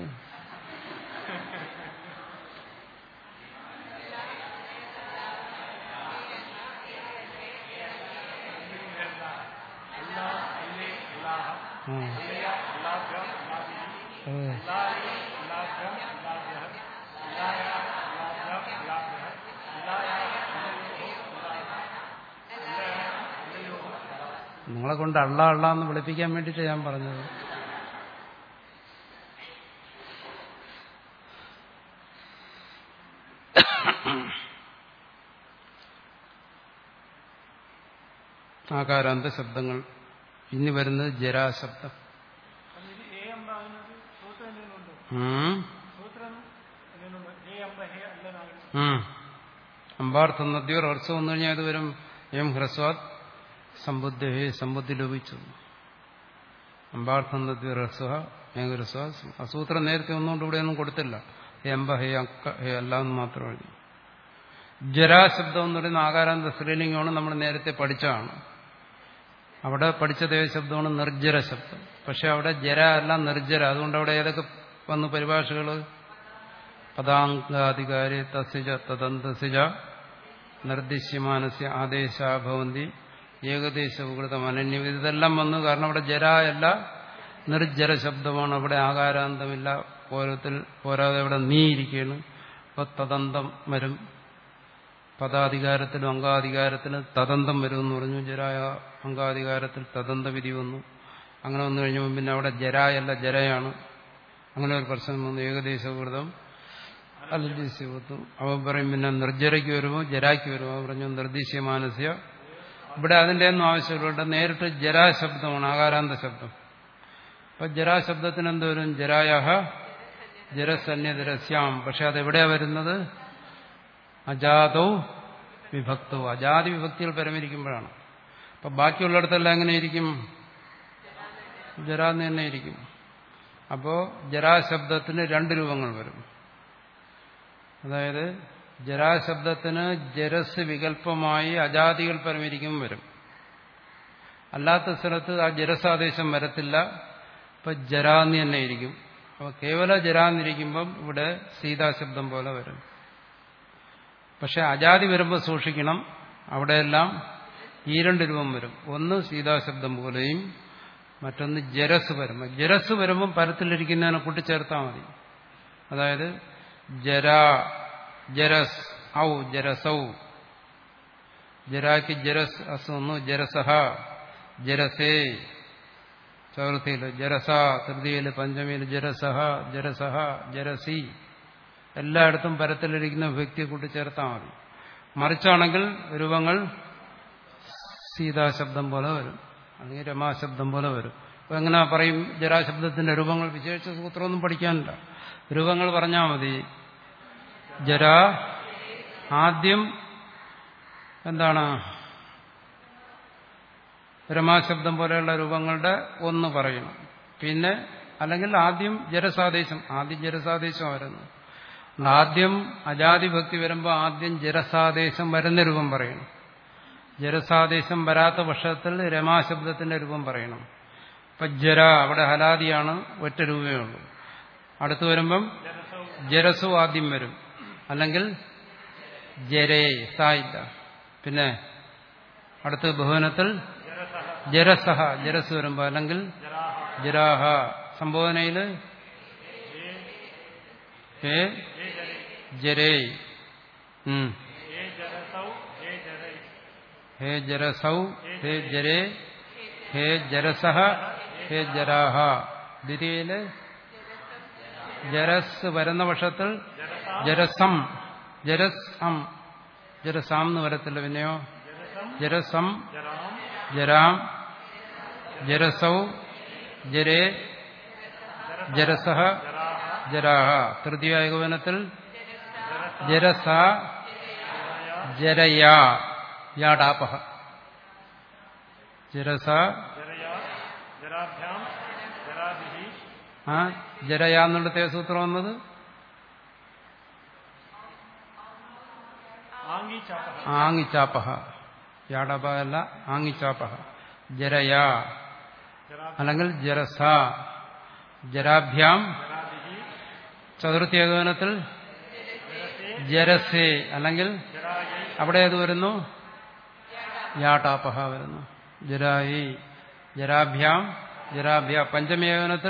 അല്ലാ അല്ലേ അല്ലാഹ ഉം. അല്ലയ അല്ലാഭ്യാം അല്ലാഭിഹി ഏ. അല്ലായി അല്ലാഭ്യാം അല്ലാഭ്യഃ അല്ലായ അല്ലാഭ്യാം അല്ലാഭ്യഃ അല്ലായ അല്ലയോഹോ അല്ലാഹ അല്ലയ അല്ലയോഹോ അല്ലാഹ നിങ്ങളെ കൊണ്ട് അള്ള അള്ള എന്ന് വിളിപ്പിക്കാൻ വേണ്ടിയിട്ട് ഞാൻ പറഞ്ഞത് ആകാരാന്ത ശബ്ദങ്ങൾ ഇനി വരുന്നത് ജരാശബ്ദം ಅದು ಇದು ಹೇ ಎಂಬ ಅನ್ನೋದು ಸೂತ್ರ ಏನೇನುಂಟು ഉം. ಸೂತ್ರ ಏನೇನುಂಟು ಹೇ ಎಂಬ ಹೇ ಅಲ್ಲನಾಗಿ ഉം. അമ്പാർത്ഥം നദ്യോ ഹ്രസ്വം വന്നു കഴിഞ്ഞാൽ അത് വരും എം ഹ്രസ്വാദ് സമ്പുദ്ധ ഹേ സമ്പുദ്ധി ലോപിച്ചു അമ്പാർത്ഥം നദ്യോ ഹ്രസ്വ ഏം ഹ്രസ്വാദ് ആ സൂത്രം നേരത്തെ ഒന്നുകൊണ്ട് ഇവിടെ ഒന്നും കൊടുത്തില്ല ഹേ അമ്പ ഹേ അക്ക ഹേ അല്ല എന്ന് മാത്രം എഴുതി ജരാശബ്ദം എന്ന് പറയുന്ന ആകാരാന്ത സ്ത്രീലിംഗമാണ് നമ്മൾ നേരത്തെ പഠിച്ചതാണ് അവിടെ പഠിച്ച ദേവശബ്ദമാണ് നിർജ്ജര ശബ്ദം പക്ഷെ അവിടെ ജര അല്ല നിർജ്ജര അതുകൊണ്ട് അവിടെ ഏതൊക്കെ വന്നു പരിഭാഷകൾ പദാങ്കാധികാരി തസിജ തദന്തസിജ നിർദ്ദിശ്യമാനസ്യ ആദേശ ഭവന്തി ഏകദേശ ഉപകൃതം അനന്യം ഇതെല്ലാം വന്നു കാരണം അവിടെ ജര അല്ല നിർജ്ജര ശബ്ദമാണ് അവിടെ ആകാരാന്തമില്ല ഓരോത്തിൽ പോരാതെ അവിടെ നീ ഇരിക്കുകയാണ് അപ്പൊ തദന്തം വരും പദാധികാരത്തിലും അംഗാധികാരത്തിലും തദന്തം വരും എന്ന് പറഞ്ഞു ജരായ അംഗാധികാരത്തിൽ തദന്ത വിധി വന്നു അങ്ങനെ വന്നു കഴിഞ്ഞപ്പോൾ പിന്നെ അവിടെ ജരായല്ല ജരയാണ് അങ്ങനെ ഒരു പ്രശ്നം വന്നു ഏകദേശകൃതം അലജീസ്യവത്തും അവൻ പറയും പിന്നെ നിർജ്ജരയ്ക്ക് വരുമോ ജരായ്ക്ക് വരുമോ അവൻ പറഞ്ഞു നിർദ്ദേശീയ മാനസ്യ ഇവിടെ അതിന്റെ ഒന്നും ആവശ്യമില്ല ഇവിടെ നേരിട്ട് ജരാശബ്ദമാണ് ആകാരാന്ത ശബ്ദം അപ്പൊ ജരാശബ്ദത്തിന് എന്ത് വരും ജരായഹ ജരസന്യതരസ്യാം പക്ഷെ അതെവിടെയാ വരുന്നത് അജാതോ വിഭക്തോ അജാതി വിഭക്തിയിൽ പരമിരിക്കുമ്പോഴാണ് അപ്പൊ ബാക്കിയുള്ളിടത്തെല്ലാം എങ്ങനെ ഇരിക്കും ജരാന്ന് തന്നെ ഇരിക്കും അപ്പോ ജരാശബ്ദത്തിന് രണ്ട് രൂപങ്ങൾ വരും അതായത് ജരാശബ്ദത്തിന് ജരസ് വികല്പമായി അജാതികൾ പരമിരിക്കും വരും അല്ലാത്ത സ്ഥലത്ത് ആ ജരസാദേശം വരത്തില്ല ഇപ്പൊ ജരാന്ന് തന്നെ ഇരിക്കും അപ്പൊ കേവല ജരാന്നിരിക്കുമ്പം ഇവിടെ സീതാശബ്ദം പോലെ വരും പക്ഷെ അജാതി വരുമ്പോൾ സൂക്ഷിക്കണം അവിടെയെല്ലാം ഈ രണ്ട് രൂപം വരും ഒന്ന് സീതാശബ്ദം പോലെയും മറ്റൊന്ന് ജരസ് വരും ജരസ് വരുമ്പം പരത്തിലിരിക്കുന്നതിനെ കൂട്ടിച്ചേർത്താൽ മതി അതായത് ജരാ ജരസ് ഔ ജരസൗ ജരാക്ക് ജരസ് അസൊന്നു ജരസഹ ജരസേ ചതുർത്ഥിയിൽ ജരസ തൃതീയയിൽ പഞ്ചമിയിൽ ജരസഹ ജരസഹ ജരസി എല്ലായിടത്തും പരത്തിലിരിക്കുന്ന വ്യക്തിയെ കൂട്ടി ചേർത്താൽ മതി മറിച്ചാണെങ്കിൽ രൂപങ്ങൾ സീതാശബ്ദം പോലെ വരും അല്ലെങ്കിൽ രമാശബ്ദം പോലെ വരും അപ്പൊ എങ്ങനെ പറയും ജരാശബ്ദത്തിന്റെ രൂപങ്ങൾ വിശേഷിച്ച സൂത്രമൊന്നും പഠിക്കാനില്ല രൂപങ്ങൾ പറഞ്ഞാൽ മതി ജര ആദ്യം എന്താണ് രമാശബ്ദം പോലെയുള്ള രൂപങ്ങളുടെ ഒന്ന് പറയണം പിന്നെ അല്ലെങ്കിൽ ആദ്യം ജരസാദേശം ആദ്യം ജരസാദേശം വരുന്നു ആദ്യം അജാതി ഭക്തി വരുമ്പോൾ ആദ്യം ജരസാദേശം വരുന്ന രൂപം പറയണം ജരസാദേശം വരാത്ത പക്ഷത്തിൽ രമാശബ്ദത്തിന്റെ രൂപം പറയണം ഇപ്പൊ ജര അവിടെ ഹലാദിയാണ് ഒറ്റ രൂപയേ ഉള്ളൂ അടുത്ത് വരുമ്പം ജരസു ആദ്യം വരും അല്ലെങ്കിൽ ജരേ സായില്ല പിന്നെ അടുത്ത ബഹുവനത്തിൽ ജരസഹ ജരസ് വരുമ്പോ അല്ലെങ്കിൽ ജരാഹ സംബോധനയില് ഹേ ജരേ ഉം. ये जरसौ ये जरै ഹേ ജരസൗ ഹേ ജരേ ഹേ ജരസഹ ഹേ ജരാഹ ദ്വിതീയയില് ജരസ് വരുന്ന പക്ഷത്തിൽ ജരസം ജരസ് അം ജരസാം എന്ന് വരത്തില്ല പിന്നെയോ ജരസം जराम ജരാം ജരസൗ ജരേ ജരസഹ ജരാഹ തൃതീയ ഏകോപനത്തിൽ ജരസ ജരയാ യാടാപഹ ജരസ जरया जराभ्याम जराभिः ആ ജരയാ എന്നുള്ളത്തെ സൂത്രം വന്നത് आङ्गीचापः ആങ്ങിച്ചാപഹ യാടപ അല്ല ആങ്ങിച്ചാപഹ ജരയാ जरा അല്ലെങ്കിൽ ജരസ ജരാഭ്യാം जराभिः ചതുർത്ഥി ഏകോപനത്തിൽ ജരസേ അല്ലെങ്കിൽ जरायै അവിടെ ഏത് വരുന്നു യാടാപഹ വരുന്നു ജരായി ജരാഭ്യാം ജരാഭ്യ പഞ്ചമേകനത്തിൽ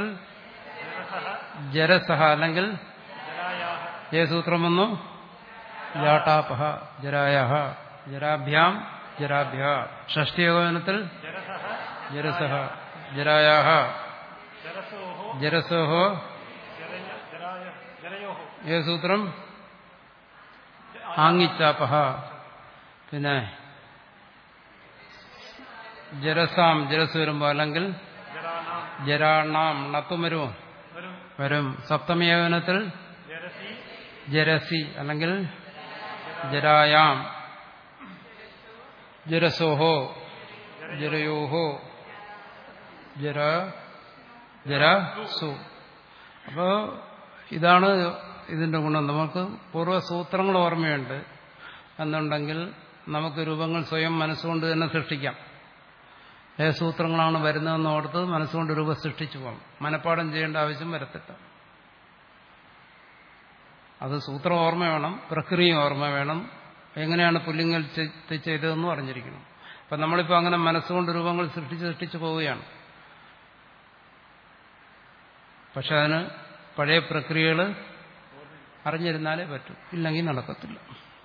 ജരസഹ അല്ലെങ്കിൽ जरायाः ഏ സൂത്രം വന്നു യാടാപഹ ജരായ ജരാഭ്യാം ജരാഭ്യ ഷഷ്ടിയോഗനത്തിൽ जरसः ജരസഹ ജരായ जरसोः ജരസോഹോ जरय जराय जरयोः ഏ സൂത്രം ആങ്ങിച്ചാപഹ പിന്നെ ജരസാം ജരസ് വരുമ്പോ അല്ലെങ്കിൽ जरानां ജരാണാം നത്തും വരുമോ वरुं വരും സപ്തമേകനത്തിൽ जरसि ജരസി അല്ലെങ്കിൽ ജരായാം ജരസോഹോ ജരയോഹോ ജര ജരസു അപ്പോ ഇതാണ് ഇതിന്റെ ഗുണം നമുക്ക് പൂർവ്വസൂത്രങ്ങൾ ഓർമ്മയുണ്ട് എന്നുണ്ടെങ്കിൽ നമുക്ക് രൂപങ്ങൾ സ്വയം മനസ്സുകൊണ്ട് തന്നെ സൃഷ്ടിക്കാം ഏത് സൂത്രങ്ങളാണ് വരുന്നതെന്ന് ഓർത്ത് മനസ്സുകൊണ്ട് രൂപം സൃഷ്ടിച്ചു പോകാം മനഃപ്പാഠം ചെയ്യേണ്ട ആവശ്യം വരത്തില്ല അത് സൂത്രം ഓർമ്മ വേണം പ്രക്രിയ ഓർമ്മ വേണം എങ്ങനെയാണ് പുല്ലിങ്ങൽ ചെ- ചെയ്തതെന്നും അറിഞ്ഞിരിക്കണം അപ്പം നമ്മളിപ്പോൾ അങ്ങനെ മനസ്സുകൊണ്ട് രൂപങ്ങൾ സൃഷ്ടിച്ച് സൃഷ്ടിച്ചു പോവുകയാണ് പക്ഷെ അതിന് പഴയ പ്രക്രിയകൾ അറിഞ്ഞിരുന്നാലേ പറ്റൂ ഇല്ലെങ്കിൽ നടക്കത്തില്ല